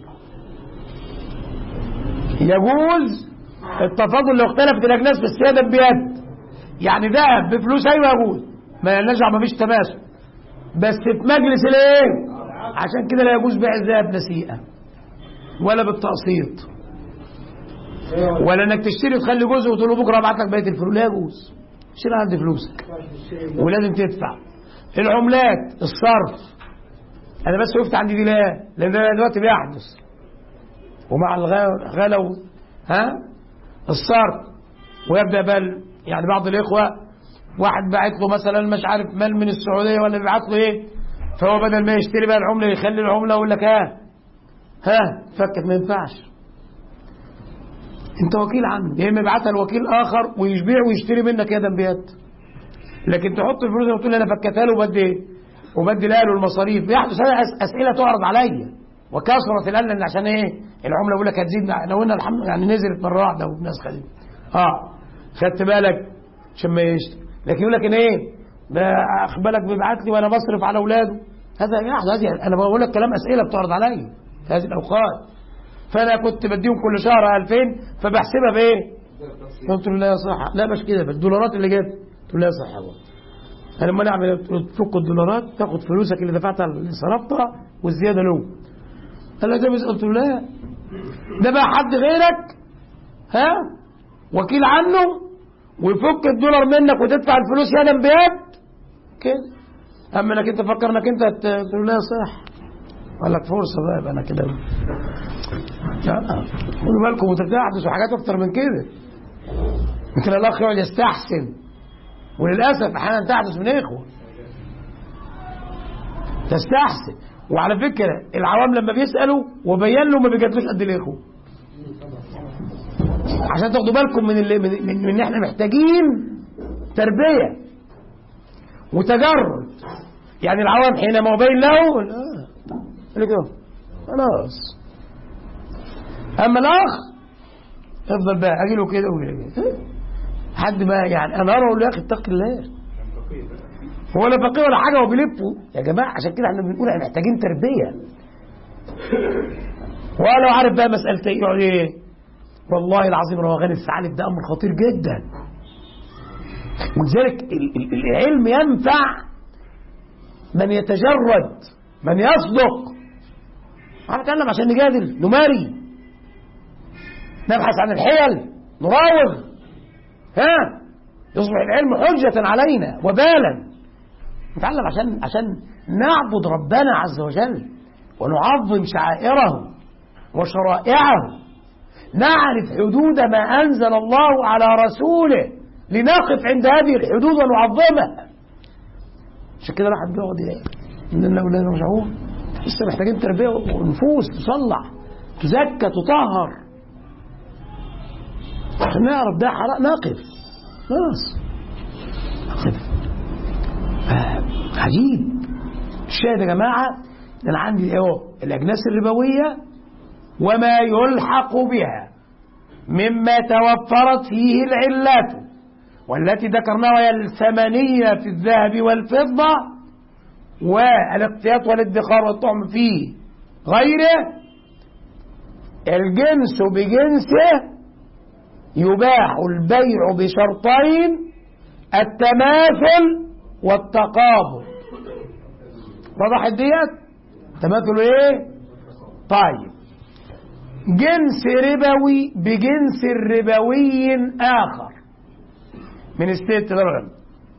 يجوز التفاضل لو اختلفت الاجناس بالسياده بيد يعني ذهب بفلوس ايوه يجوز ما نرجع ما فيش تماثل بس في مجلس الايه عشان كده لا يجوز بيع الذهب نسيئه ولا بالتقسيط ولا انك تشتري تخلي جزء وتقول له بكره ابعت لك بقيه الفلوس لا يجوز شيل عندي فلوسك ولازم تدفع العملات الصرف انا بس وقفت عندي دي لا لان ده دلوقتي بيحدث ومع الغ- غلو ها الصرف ويبدا بل يعني بعض الاخوه واحد باعت له مثلا مش عارف مال من السعوديه ولا بيبعت له ايه فهو بدل ما يشتري بقى العمله يخلي العمله ويقول لك ها ها فكت ما ينفعش انت وكيل عنه يا اما يبعتها لوكيل اخر ويبيع ويشتري منك يدا بيد لكن تحط الفلوس وتقول لي انا فكتها له وبدي ايه وبدي له المصاريف يحدث هذا أس- اسئله تعرض عليا وكثرت الان لان عشان ايه العمله بيقول لك هتزيد لو ان الحمد يعني نزلت مره واحده والناس خدت اه خدت بالك عشان ما يشتري لكن يقول لك ان ايه ده اخد بالك بيبعت لي وانا بصرف على اولاده هذا يحدث هذه انا بقول لك كلام اسئله بتعرض عليا في هذه الاوقات فانا كنت بديهم كل شهر 2000 فبحسبها بايه؟ قلت له لا يا صح لا مش كده بالدولارات اللي جت قلت له لا يا صح يا بابا انا لما نعمل قلت له تفك الدولارات تاخد فلوسك اللي دفعتها اللي صرفتها والزياده له قال لي ده بس قلت له لا ده بقى حد غيرك ها وكيل عنه ويفك الدولار منك وتدفع الفلوس يدا بيد كده اما انك انت فكر انك انت هت- قلت له لا يا صح قال لك فرصه بقى يبقى انا كده لا خدوا بالكم وتحدث وحاجات اكتر من كده ممكن الاخ يقعد يستحسن وللاسف احيانا تحدث من اخوه تستحسن وعلى فكره العوام لما بيسالوا وبين له ما بيجادلوش قد الاخوه عشان تاخدوا بالكم من اللي من, من, من ان احنا محتاجين تربيه وتجرد يعني العوام حينما يبين له لا قال لك إيه؟ خلاص اما الاخ افضل بقى اجي له كده وكده حد بقى يعني انا اقول له يا اخي اتق الله هو لا فقيه ولا حاجه هو بيلفه يا جماعه عشان كده احنا بنقول احنا محتاجين تربيه ولو عارف بقى مسألة ايه يقعد ايه والله العظيم روغان الثعالب ده امر خطير جدا ولذلك ال- ال- العلم ينفع من يتجرد من يصدق انا اتكلم عشان نجادل نماري نبحث عن الحيل نراوغ ها يصبح العلم حجة علينا وبالا نتعلم عشان عشان نعبد ربنا عز وجل ونعظم شعائره وشرائعه نعرف حدود ما أنزل الله على رسوله لنقف عند هذه الحدود ونعظمها عشان كده الواحد بيقعد ايه ان الاولاد رجعوه لسه محتاجين تربيه ونفوس تصلح تزكى تطهر عشان نعرف ده حرام نقف خلاص نقف آه، عجيب الشاهد يا جماعه انا عندي اهو الاجناس الربويه وما يلحق بها مما توفرت فيه العلات والتي ذكرناها وهي الثمنية في الذهب والفضة والاقتياط والادخار والطعم فيه غيره الجنس بجنسه يباح البيع بشرطين التماثل والتقابل وضحت ديت تماثل ايه طيب جنس ربوي بجنس ربوي آخر من الست درهم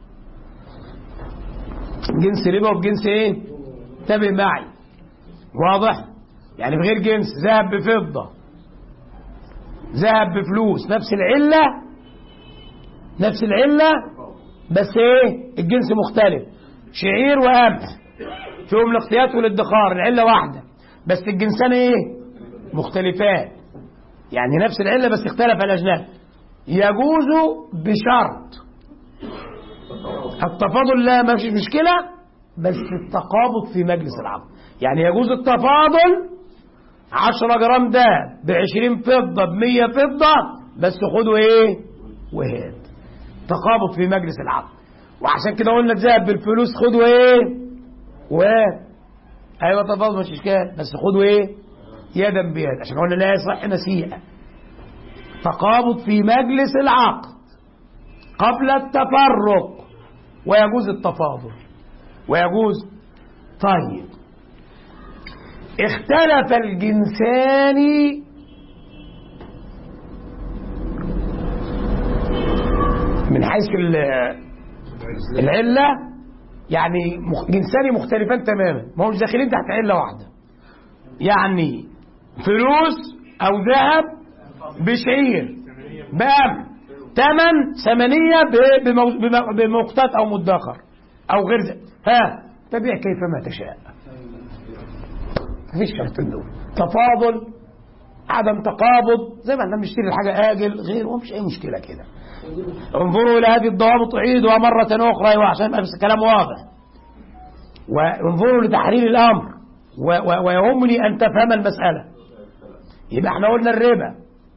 جنس ربا وبجنس ايه انتبه معي واضح يعني بغير جنس ذهب بفضة ذهب بفلوس نفس العلة نفس العلة بس ايه الجنس مختلف شعير وقمح فيهم الاقتيات والادخار العلة واحدة بس الجنسان ايه مختلفان يعني نفس العلة بس اختلف الأجناس يجوز بشرط التفاضل لا ما فيش مشكلة بس التقابض في مجلس العقد يعني يجوز التفاضل 10 جرام ده ب 20 فضة ب 100 فضة بس خدوا ايه وهات تقابض في مجلس العقد وعشان كده قلنا الذهب بالفلوس خدوا ايه وهات ايوه تفاضل مش اشكال بس خدوا ايه يدا بيد عشان قلنا لا يصح نسيئة تقابض في مجلس العقد قبل التفرق ويجوز التفاضل ويجوز طيب اختلف الجنسان من حيث ال- العلة يعني مخ- جنسان مختلفان تماما ما هوش داخلين تحت علة واحدة يعني فلوس أو ذهب بشعير بأمن ثمن ثمنية ب- بمو- بم- بمقتات أو مدخر أو غير ذلك ها تبيع كيفما تشاء مفيش شرطين دول تفاضل عدم تقابض زي ما احنا بنشتري الحاجة آجل غير ومفيش أي مشكلة كده انظروا إلى هذه الضوابط أعيدها مرة أخرى عشان يبقى بس الكلام واضح وانظروا لتحرير الأمر و و ويهمني أن تفهم المسألة يبقى احنا قلنا الربا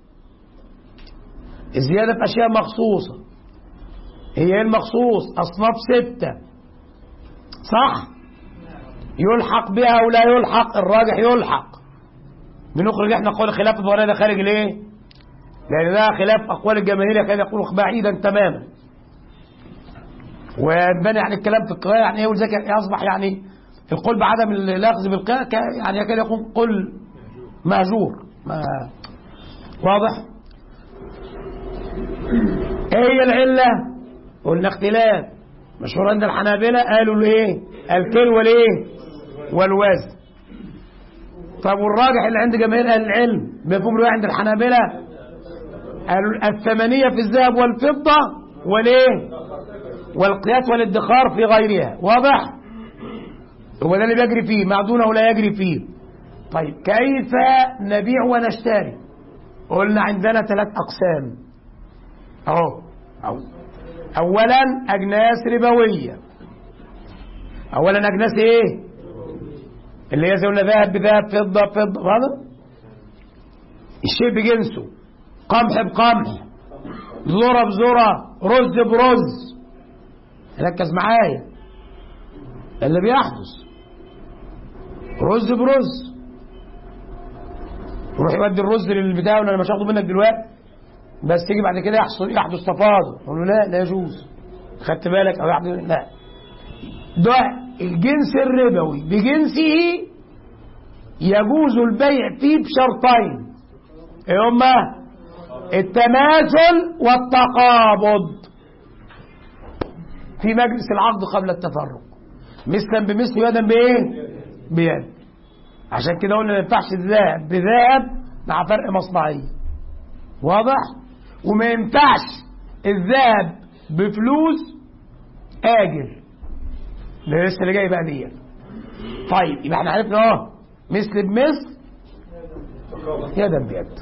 الزيادة في أشياء مخصوصة هي المخصوص أصناف ستة صح يلحق بها أو لا يلحق الراجح يلحق بنخرج احنا قول خلاف الضروري ده خارج ليه لأن ده خلاف أقوال الجماهير كان يقول بعيدا تماما وبني عن الكلام في القراءة يعني ايه ولذلك يصبح يعني القول بعدم الأخذ بالقراءة يعني يكاد يكون قول مهجور ما واضح ايه هي العلة قلنا اختلاف مشهور عند الحنابلة قالوا الايه الكيل والايه والوزن طب والراجح اللي عند جماهير اهل العلم مفهوم له عند الحنابلة قالوا الثمانية في الذهب والفضة والايه والقياس والادخار في غيرها واضح هو ده اللي بيجري فيه مع دونه لا يجري فيه طيب كيف نبيع ونشتري قلنا عندنا ثلاث أقسام أهو أو أولا أجناس ربوية أولا أجناس إيه اللي هي زي قلنا ذهب بذهب فضة فضة هذا الشيء بجنسه قمح بقمح ذرة بذرة رز برز ركز معايا اللي بيحدث رز برز يروح يودي الرز للبتاع وانا مش هاخده منك دلوقتي بس تيجي بعد كده يحصل يحدث تفاضل اقول له لا لا يجوز خدت بالك او يحدث لا ده الجنس الربوي بجنسه يجوز البيع فيه بشرطين ايه هما التماثل والتقابض في مجلس العقد قبل التفرق مثلا بمثل يدا بايه بيد عشان كده قلنا ما ينفعش الذهب بذهب مع فرق مصنعيه واضح وما ينفعش الذهب بفلوس اجل ده لسه اللي جاي بقى دي طيب يبقى احنا عرفنا اهو مثل بمثل يدا بيد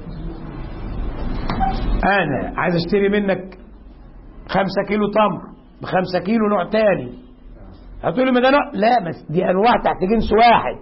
انا عايز اشتري منك خمسة كيلو تمر بخمسة كيلو نوع تاني هتقول لي ما ده نوع لا بس دي انواع تحت جنس واحد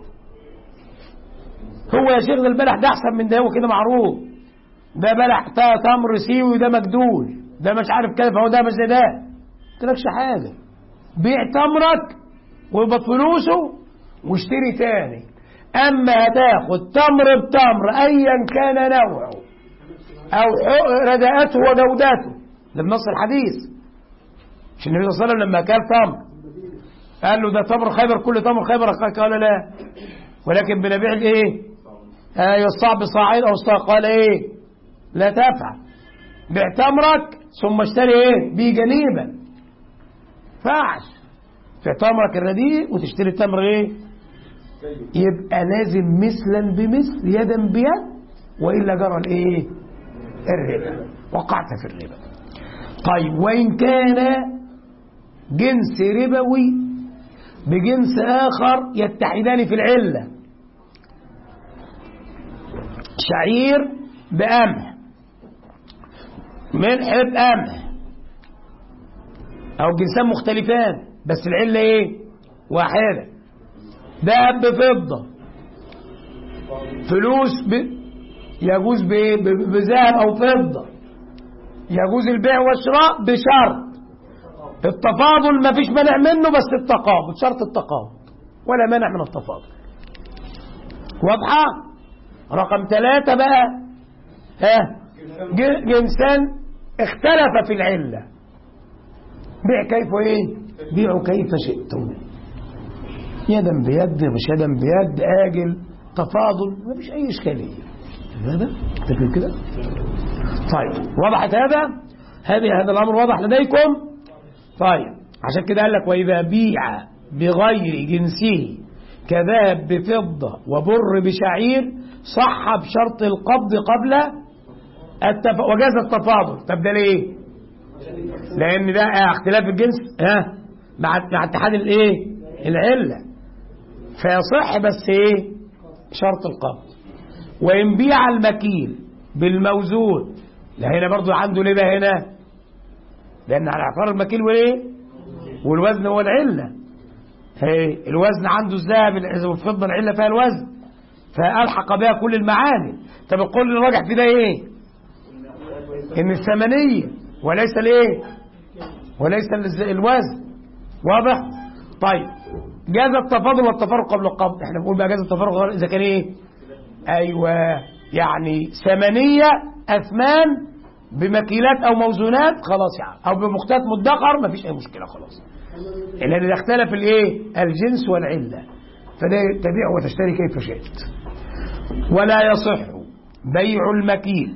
هو يا شيخ ده البلح ده احسن من ده هو كده معروف ده بلح تمر سيوي وده مجدول ده مش عارف كيف هو ده مش زي ده قلتلكش حاجه بيع تمرك ويبقى فلوسه واشتري تاني اما هتاخد تمر بتمر ايا كان نوعه او رداءته وجودته ده بنص الحديث مش النبي صلى الله عليه وسلم لما كان تمر قال له ده تمر خيبر كل تمر خيبر قال لا ولكن بنبيع الايه آه يصاع بصاعين او صاع قال ايه لا تفعل بيع تمرك ثم اشتري ايه بيه جنيبا فعش في تمرك الرديء وتشتري تمر ايه يبقى لازم مثلا بمثل يدا بيد والا جرى الايه الربا وقعت في الربا طيب وان كان جنس ربوي بجنس اخر يتحدان في العله شعير بقمح ملح بقمح او جنسان مختلفان بس العله ايه واحده ذهب بفضه فلوس ب... يجوز بذهب او فضه يجوز البيع والشراء بشرط التفاضل ما فيش مانع منه بس التقابض شرط التقابض ولا مانع من التفاضل واضحه رقم ثلاثة بقى ها جنسان اختلف في العلة بيع كيف ايه بيعوا كيف شئتم يدا بيد مش يدا بيد آجل تفاضل ما فيش أي إشكالية هذا تفهم كده طيب وضحت هذا هذه هذا الأمر واضح لديكم طيب عشان كده قال لك وإذا بيع بغير جنسه كذاب بفضة وبر بشعير صح بشرط القبض قبل التف... وجاز التفاضل طب ده ليه لان ده اختلاف الجنس ها مع مع اتحاد الايه العله فيصح بس ايه شرط القبض وإن بيع المكيل بالموزون لا هنا برضو عنده ليه بقى هنا لأن على اعتبار المكيل والإيه والوزن هو العلة هي الوزن عنده الذهب والفضة العلة فيها الوزن فألحق بها كل المعاني طب القول الراجح في ده إيه إن الثمنية وليس الإيه وليس الوزن واضح طيب جاز التفاضل والتفرق قبل القبض احنا بنقول بقى جاز التفرق اذا كان ايه ايوه يعني ثمنيه اثمان بمكيلات او موزونات خلاص يعني او بمختات مدخر مفيش اي مشكله خلاص لان اذا اختلف الايه الجنس والعله فده تبيع وتشتري كيف شئت ولا يصح بيع المكيل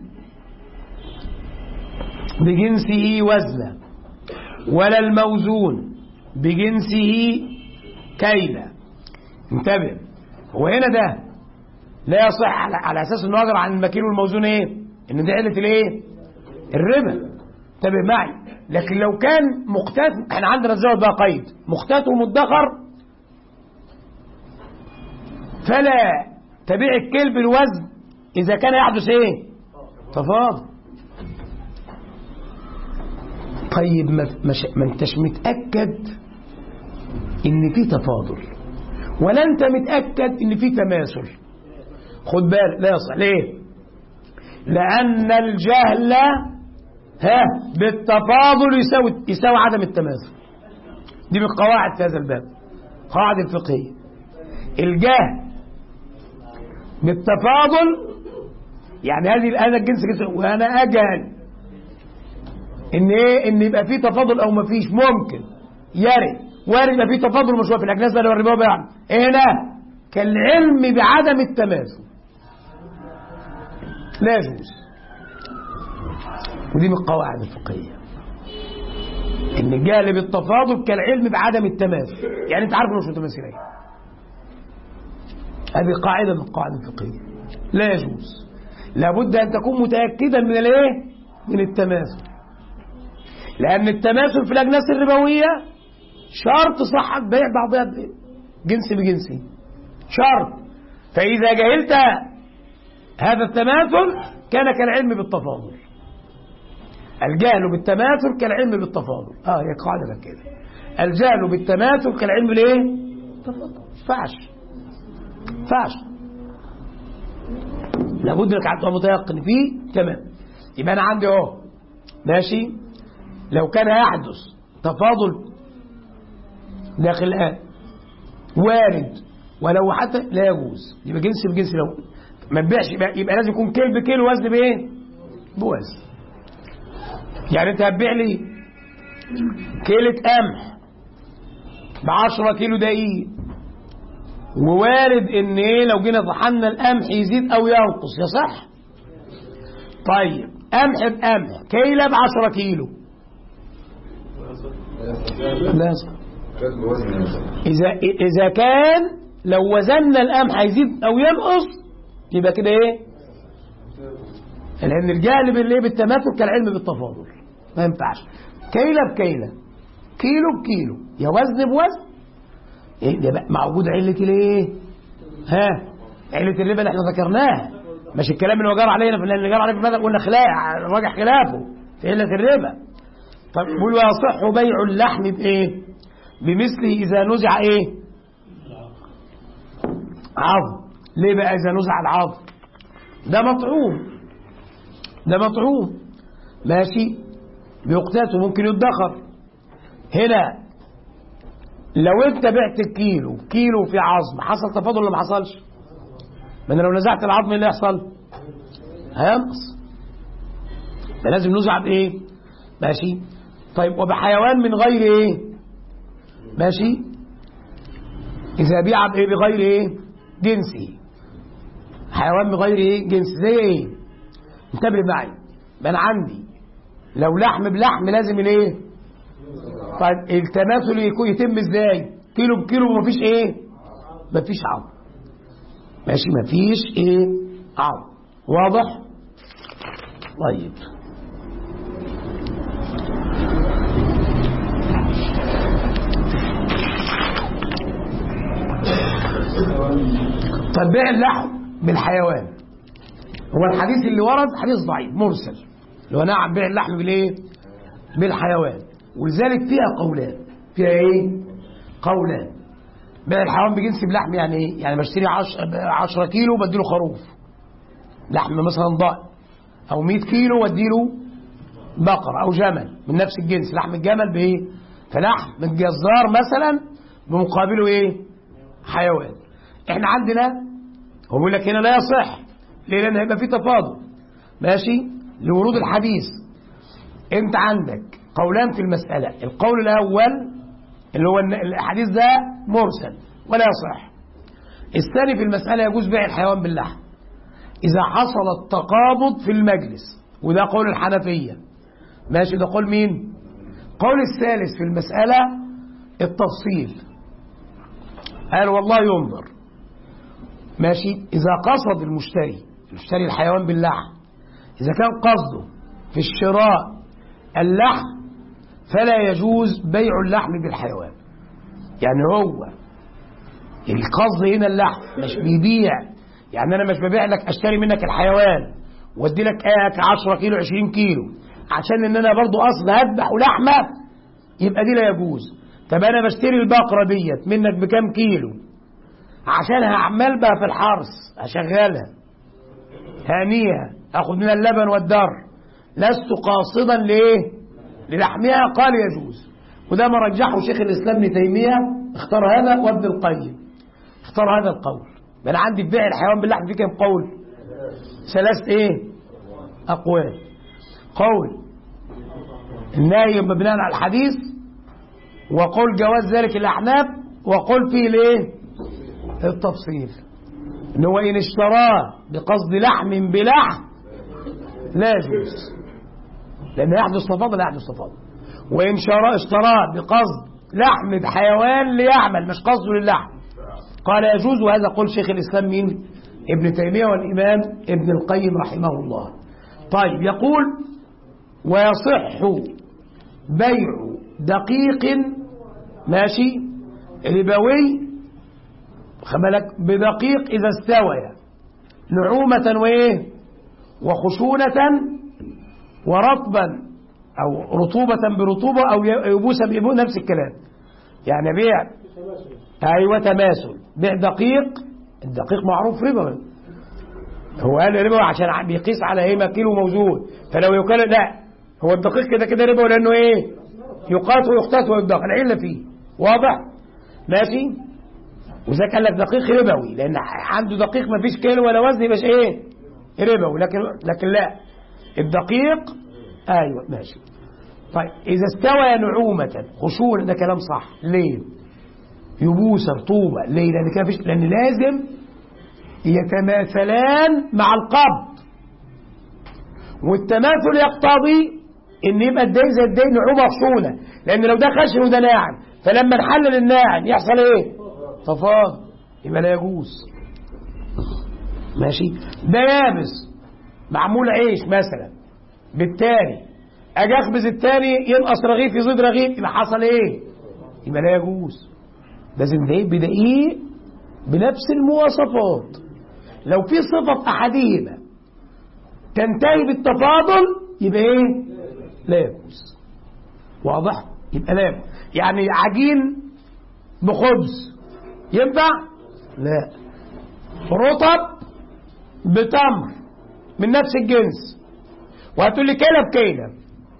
بجنسه وزنا ولا الموزون بجنسه كيلا انتبه هو هنا ده لا يصح على, على اساس انه يقدر عن المكيل والموزون ايه ان دي عله الايه الربا انتبه معي لكن لو كان مقتات احنا عندنا الزود بقى قيد مقتات ومدخر فلا تبيع الكيل بالوزن اذا كان يحدث ايه تفاضل طيب ما, ما انتش متاكد ان في تفاضل ولا انت متاكد ان في تماثل خد بالك لا يصح ليه لان الجهل ها بالتفاضل يساوي يساوي عدم التماثل دي من قواعد في هذا الباب قواعد الفقهيه الجهل بالتفاضل يعني هذه هذا الجنس جنس وانا اجهل ان ايه ان يبقى في تفاضل او ما فيش ممكن يرد وارد يبقى في تفاضل مشروع في الاجناس بقى والربا بقى هنا كالعلم بعدم التماثل لا يجوز ودي من القواعد الفقهيه ان الجهل بالتفاضل كالعلم بعدم التماثل يعني انت عارف انه مش متماثلين هذه قاعده من القواعد الفقهيه لا يجوز لابد ان تكون متاكدا من الايه من التماثل لان التماثل في الاجناس الربويه شرط صحة بيع بعضها جنس بجنسي شرط فإذا جهلت هذا التماثل كان كالعلم بالتفاضل الجهل بالتماثل كالعلم بالتفاضل اه هي قاعدة كده الجهل بالتماثل كالعلم بالايه فعش فعش لابد انك تبقى متيقن فيه تمام يبقى انا عندي اهو ماشي لو كان يحدث تفاضل داخل الآن وارد ولو حتى لا يجوز يبقى جنس بجنس لو ما تبيعش يبقى, يبقى لازم يكون كيل بكيل وزن بايه؟ بوزن يعني انت هتبيع لي كيلة قمح ب 10 كيلو دقيق ووارد ان ايه لو جينا طحنا القمح يزيد او ينقص يصح؟ طيب قمح بقمح كيلة ب 10 كيلو لا يصح إذا إذا كان لو وزننا القمح هيزيد أو ينقص يبقى كده إيه؟ لأن الجهل بالإيه بالتماثل كالعلم بالتفاضل ما ينفعش كيلة بكيلة كيلو بكيلو يا وزن بوزن إيه ده بقى موجود علة الإيه؟ ها علة الربا اللي احنا ذكرناها مش الكلام اللي هو جار علينا في اللي جار علينا في المذهب قلنا خلاف راجع خلافه في علة الربا طب بيقول ويصح بيع اللحم بإيه؟ بمثله إذا نزع إيه عظم ليه بقى إذا نزع العظم ده مطعوم ده مطعوم ماشي بيقتات وممكن يدخر هنا لو انت بعت الكيلو كيلو في عظم حصل تفاضل ولا ما حصلش ما انا لو نزعت العظم ايه اللي يحصل هينقص ده لازم نزع بايه ماشي طيب وبحيوان من غير ايه ماشي إذا بيع بإيه بغير إيه جنسه حيوان بغير إيه جنس زي إيه انتبه معي ما أنا عندي لو لحم بلحم لازم الإيه طيب التماثل يتم إزاي كيلو بكيلو مفيش إيه مفيش عظم ماشي مفيش إيه عظم واضح طيب طب بيع اللحم بالحيوان هو الحديث اللي ورد حديث ضعيف مرسل اللي هو نعم بيع اللحم بالايه بالحيوان ولذلك فيها قولان فيها ايه قولان بيع الحيوان بجنس بلحم يعني ايه يعني بشتري 10 كيلو بديله خروف لحم مثلا ضأن او 100 كيلو واديله بقر او جمل من نفس الجنس لحم الجمل بايه فلحم الجزار مثلا بمقابله ايه حيوان احنا عندنا هو بيقول لك هنا لا يصح ليه لان هيبقى في تفاضل ماشي لورود الحديث انت عندك قولان في المسألة القول الأول اللي هو الحديث ده مرسل ولا يصح الثاني في المسألة يجوز بيع الحيوان باللحم إذا حصل التقابض في المجلس وده قول الحنفية ماشي ده قول مين قول الثالث في المسألة التفصيل قال والله ينظر ماشي إذا قصد المشتري المشتري الحيوان باللحم إذا كان قصده في الشراء اللحم فلا يجوز بيع اللحم بالحيوان يعني هو القصد هنا اللحم مش بيبيع يعني أنا مش ببيع لك أشتري منك الحيوان وادي لك 10 كيلو 20 كيلو عشان ان انا برضو اصل هذبح لحمه يبقى دي لا يجوز طب انا بشتري البقره ديت منك بكام كيلو عشان هعمل بها في الحرث اشغلها هانيها اخذ منها اللبن والدر لست قاصدا لايه للحمها قال يجوز وده ما رجحه شيخ الاسلام ابن تيميه اختار هذا وابن القيم اختار هذا القول بل عندي في بيع الحيوان باللحم في كام قول ثلاث ايه اقوال قول النهي بناء على الحديث وقول جواز ذلك الاحناف وقول فيه الايه التفصيل ان هو ان اشتراه بقصد لحم بلحم لا يجوز لان يحدث تفاضل لا يحدث تفاضل وان اشتراه بقصد لحم بحيوان ليعمل مش قصده للحم قال يجوز وهذا قول شيخ الاسلام مين ابن تيميه والامام ابن القيم رحمه الله طيب يقول ويصح بيع دقيق ماشي ربوي خبلك بدقيق إذا استوى نعومة وإيه وخشونة ورطبا أو رطوبة برطوبة أو يبوسا بيبوس نفس الكلام يعني بيع أيوة تماثل بيع دقيق الدقيق معروف ربا هو قال ربا عشان بيقيس على ايه كيلو موزون فلو يقال لا هو الدقيق كده كده ربا لانه ايه يقاس ويقتات ويدخل العله فيه واضح ماشي وذا قال لك دقيق ربوي لان عنده دقيق ما فيش كيلو ولا وزن يبقى ايه ربوي لكن لكن لا الدقيق ايوه ماشي طيب اذا استوى نعومه خشونه ده كلام صح ليه يبوس رطوبه ليه لان كده فيش لان لازم يتماثلان مع القبض والتماثل يقتضي ان يبقى الدين زي الدين نعومه خشونه لان لو ده خشن وده ناعم فلما نحلل الناعم يحصل ايه تفاضل يبقى لا يجوز ماشي ده يابس معمول عيش مثلا بالتالي اجي اخبز التاني ينقص رغيف يزيد رغيف يبقى حصل ايه يبقى لا يجوز لازم ده بدقيق بنفس المواصفات لو في صفة أحدهما تنتهي بالتفاضل يبقى إيه؟ لا يجوز واضح؟ يبقى لا يجوز يعني عجين بخبز ينفع؟ لا رطب بتمر من نفس الجنس وهتقول لي كيلة بكيلة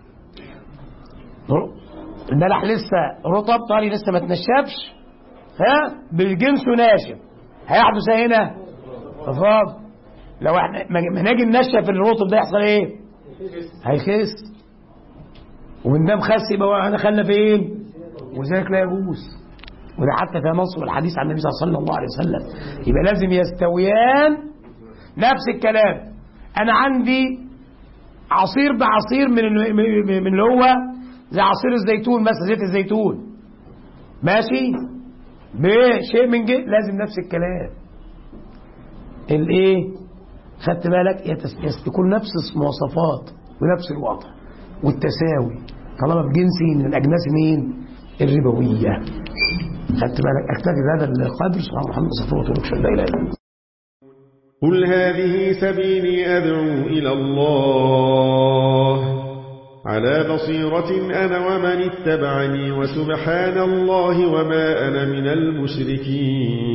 الملح لسه رطب طري لسه ما تنشفش ها بالجنس ناشف هيحدث هنا تفاضل لو احنا ما نيجي ننشف الرطب ده يحصل ايه هيخس ومن ده مخس يبقى دخلنا فين وذلك لا يجوز وده حتى في نص الحديث عن النبي صلى الله عليه وسلم يبقى لازم يستويان نفس الكلام انا عندي عصير بعصير من من اللي هو زي عصير الزيتون مثلا زيت الزيتون ماشي بشيء من جه لازم نفس الكلام الايه خدت بالك يكون نفس المواصفات ونفس الوضع والتساوي طالما بجنسي من الاجناس مين الربويه خدت بالك اكتفي بهذا القدر سبحان محمد صلى الله عليه وسلم لا اله الا الله قل هذه سبيلي أدعو إلى الله على بصيرة أنا ومن اتبعني وسبحان الله وما أنا من المشركين